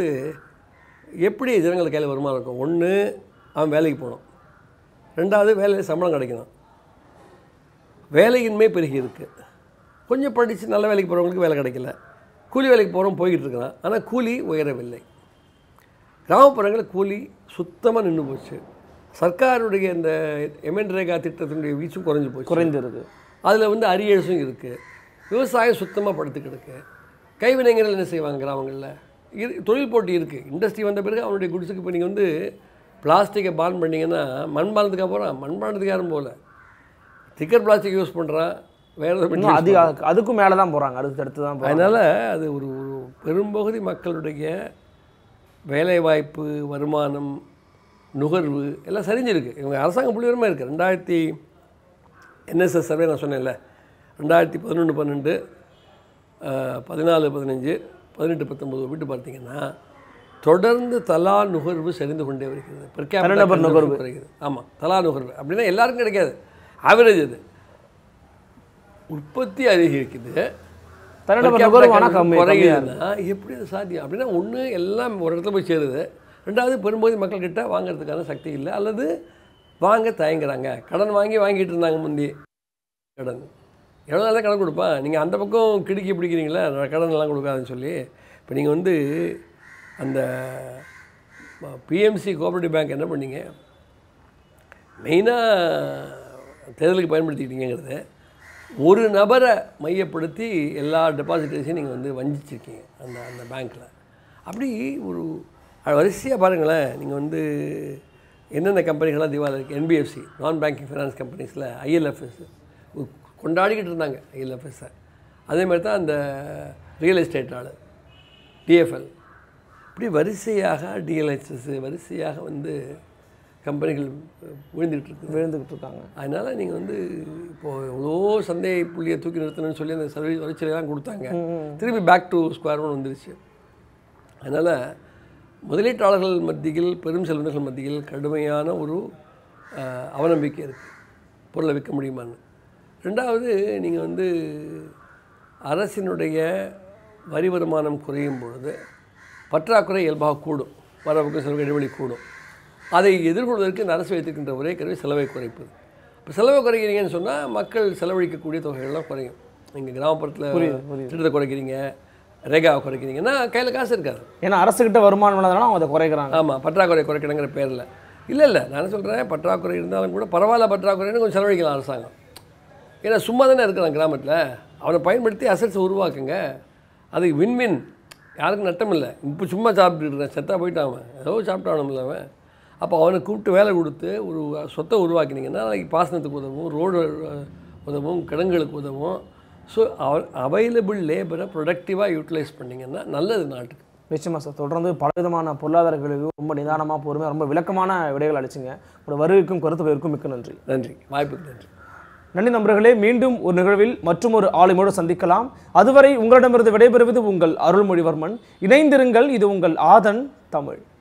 எப்படி ஜனங்கள் கையில் வருமானம் இருக்கும் ஒன்று அவன் வேலைக்கு போகணும் ரெண்டாவது வேலையில் சம்பளம் கிடைக்கணும் வேலையின்மை பெருகி இருக்கு கொஞ்சம் படித்து நல்ல வேலைக்கு போகிறவங்களுக்கு வேலை கிடைக்கல கூலி வேலைக்கு போகிறவங்க போய்கிட்டு இருக்கிறான் ஆனால் கூலி உயரவில்லை கிராமப்புறங்களில் கூலி சுத்தமாக நின்று போச்சு சர்க்காருடைய இந்த எம்என் ரேகா திட்டத்தினுடைய வீச்சும் குறைஞ்சு போச்சு குறைந்திருக்கு அதில் வந்து அரியல்ஸும் இருக்குது விவசாயம் சுத்தமாக படுத்து கிடக்கு கைவினைஞர்கள் என்ன செய்வாங்க கிராமங்களில் இரு தொழில் போட்டி இருக்குது இண்டஸ்ட்ரி வந்த பிறகு அவனுடைய குடிசுக்கு இப்போ நீங்கள் வந்து பிளாஸ்டிக்கை பான் பண்ணீங்கன்னா மண்பானத்துக்கு அப்புறம் மண்பானத்துக்கு யாரும் போகல திக்கர் பிளாஸ்டிக் யூஸ் பண்ணுறான் வேறு எதாவது இன்னும் materials அதிக அதுக்கும் மேலே தான் போகிறாங்க அடுத்து அடுத்து தான் போகிறாங்க அதனால் அது ஒரு ஒரு பெரும்பகுதி மக்களுடைய வேலைவாய்ப்பு வருமானம் நுகர்வு எல்லாம் சரிஞ்சிருக்கு இவங்க அரசாங்கம் புள்ளிவரமாக இருக்குது ரெண்டாயிரத்தி என்எஸ்எஸ் சர்வே நான் சொன்னேன்ல ரெண்டாயிரத்தி பதினொன்று பன்னெண்டு பதினாலு பதினஞ்சு பதினெட்டு பத்தொம்பது விட்டு பார்த்தீங்கன்னா தொடர்ந்து தலா நுகர்வு சரிந்து கொண்டே வருகிறது Per capita தனிநபர் நுகர்வு. consumption குறையுது ஆமாம் தலா நுகர்வு அப்படின்னா எல்லாருக்கும் கிடைக்காது ஆவரேஜ் அது உற்பத்தி அதிகரிக்குது தனிநபர் Per capita நுகர்வு ஆனால் consumption கம்மி கம்மியாக இருக்கு குறையுதுன்னா எப்படி அது சாத்தியம் அப்படின்னா ஒன்று எல்லாம் ஒரு இடத்துல போய் சேருது ரெண்டாவது பெரும்பகுதி மக்கள்கிட்ட வாங்குறதுக்கான சக்தி இல்லை அல்லது வாங்க தயங்குறாங்க கடன் வாங்கி வாங்கிட்டு இருந்தாங்க முந்தி கடன் எவ்வளோ நாள் தான் கடன் கொடுப்பா நீங்கள் அந்த பக்கம் கிடுக்கி பிடிக்கிறீங்களா நான் கடன் எல்லாம் கொடுக்காதுன்னு சொல்லி இப்போ நீங்கள் வந்து அந்த பிஎம்சி கோஆபரேட்டிவ் பேங்க் என்ன பண்ணீங்க மெயினாக தேர்தலுக்கு பயன்படுத்திக்கிட்டீங்கிறது ஒரு நபரை மையப்படுத்தி எல்லா டெபாசிட்டர்ஸையும் நீங்கள் வந்து வஞ்சிச்சிருக்கீங்க அந்த அந்த பேங்க்கில் அப்படி ஒரு வரிசையாக பாருங்களேன் நீங்கள் வந்து என்னென்ன கம்பெனிகள்லாம் திவால் இருக்குது என்பிஎஃப்சி நான் பேங்கிங் ஃபைனான்ஸ் கம்பெனிஸில் ஐஎல்எஃப்எஸ் கொண்டாடிக்கிட்டு இருந்தாங்க ஐஎல்எஃப்எஸ்ஸை அதே மாதிரி தான் அந்த ரியல் எஸ்டேட் ஆள் டிஎஃப்எல் இப்படி வரிசையாக டிஎல்ஹெச்எஸ் வரிசையாக வந்து கம்பெனிகள் விழுந்துக்கிட்டு இருக்குது விழுந்துக்கிட்டு இருக்காங்க அதனால் நீங்கள் வந்து இப்போது எவ்வளோ சந்தேக புள்ளியை தூக்கி நிறுத்தணும்னு சொல்லி அந்த சர்வீஸ் வரிச்சலையெல்லாம் கொடுத்தாங்க திரும்பி பேக் டு ஸ்கொயர் ஒன் வந்துருச்சு அதனால் முதலீட்டாளர்கள் மத்தியில் பெரும் செல்வந்தர்கள் மத்தியில் கடுமையான ஒரு அஹ், அவநம்பிக்கை இருக்குது பொருளை விற்க முடியுமான்னு ரெண்டாவது நீங்கள் வந்து அரசினுடைய வரி வருமானம் குறையும் பொழுது பற்றாக்குறை இயல்பாக கூடும் வரவுக்கு செலவு இடைவெளி கூடும் அதை எதிர்கொள்வதற்கு இந்த அரசு வைத்திருக்கின்ற ஒரே கருவி செலவை குறைப்பது இப்போ செலவை குறைக்கிறீங்கன்னு சொன்னால் மக்கள் செலவழிக்கக்கூடிய தொகைகள்லாம் குறையும் நீங்கள் கிராமப்புறத்தில் புரியுது புரியுது திட்டத்தை குறைக்கிறீங்க ரேகாவை குறைக்கிறீங்கன்னா கையில் காசு இருக்காது ஏன்னா அரசுகிட்ட வருமானம் இல்லாதனால அவங்க அதை குறைக்கிறாங்க ஆமாம் பற்றாக்குறை குறைக்கணுங்கிற பேரில் இல்லை இல்லை நான் என்ன சொல்கிறேன் பற்றாக்குறை இருந்தாலும் கூட பரவாயில்ல பற்றாக்குறைன்னு கொஞ்சம் செலவழிக்கலாம் அரசாங்கம் ஏன்னா சும்மா தானே இருக்கிறான் கிராமத்தில் அவனை பயன்படுத்தி அசட்ஸை உருவாக்குங்க அது வின்வின் யாருக்கும் நட்டம் இல்லை இப்போ சும்மா சாப்பிட்டுட்டு இருக்கேன் செத்தா போயிட்டான் அவன் ஏதோ சாப்பிட்டானும்ல அவன் அப்போ அவனை கூப்பிட்டு வேலை கொடுத்து ஒரு சொத்தை உருவாக்கினீங்கன்னா நாளைக்கு பாசனத்துக்கு உதவும் ரோடு உதவும் கிடங்குகளுக்கு உதவும் ஸோ அவைலபிள் லேபரை ப்ரொடக்டிவாக யூட்டிலைஸ் பண்ணிங்கன்னா நல்லது நாட்டுக்கு நிச்சயமா சார் தொடர்ந்து பலவிதமான பொருளாதார கேள்விகள் ரொம்ப நிதானமாக பொறுமையாக ரொம்ப விளக்கமான விடைகள் அளிச்சிங்க உங்களோட வருகைக்கும் கருத்துக்களுக்கும் மிக்க நன்றி நன்றி வாய்ப்புக்கு நன்றி நன்றி நண்பர்களே மீண்டும் ஒரு நிகழ்வில் மற்றும் ஒரு ஆளுமையோடு சந்திக்கலாம் அதுவரை உங்களிடமிருந்து விடைபெறுவது உங்கள் அருள்மொழிவர்மன் இணைந்திருங்கள் இது உங்கள் ஆதன் தமிழ்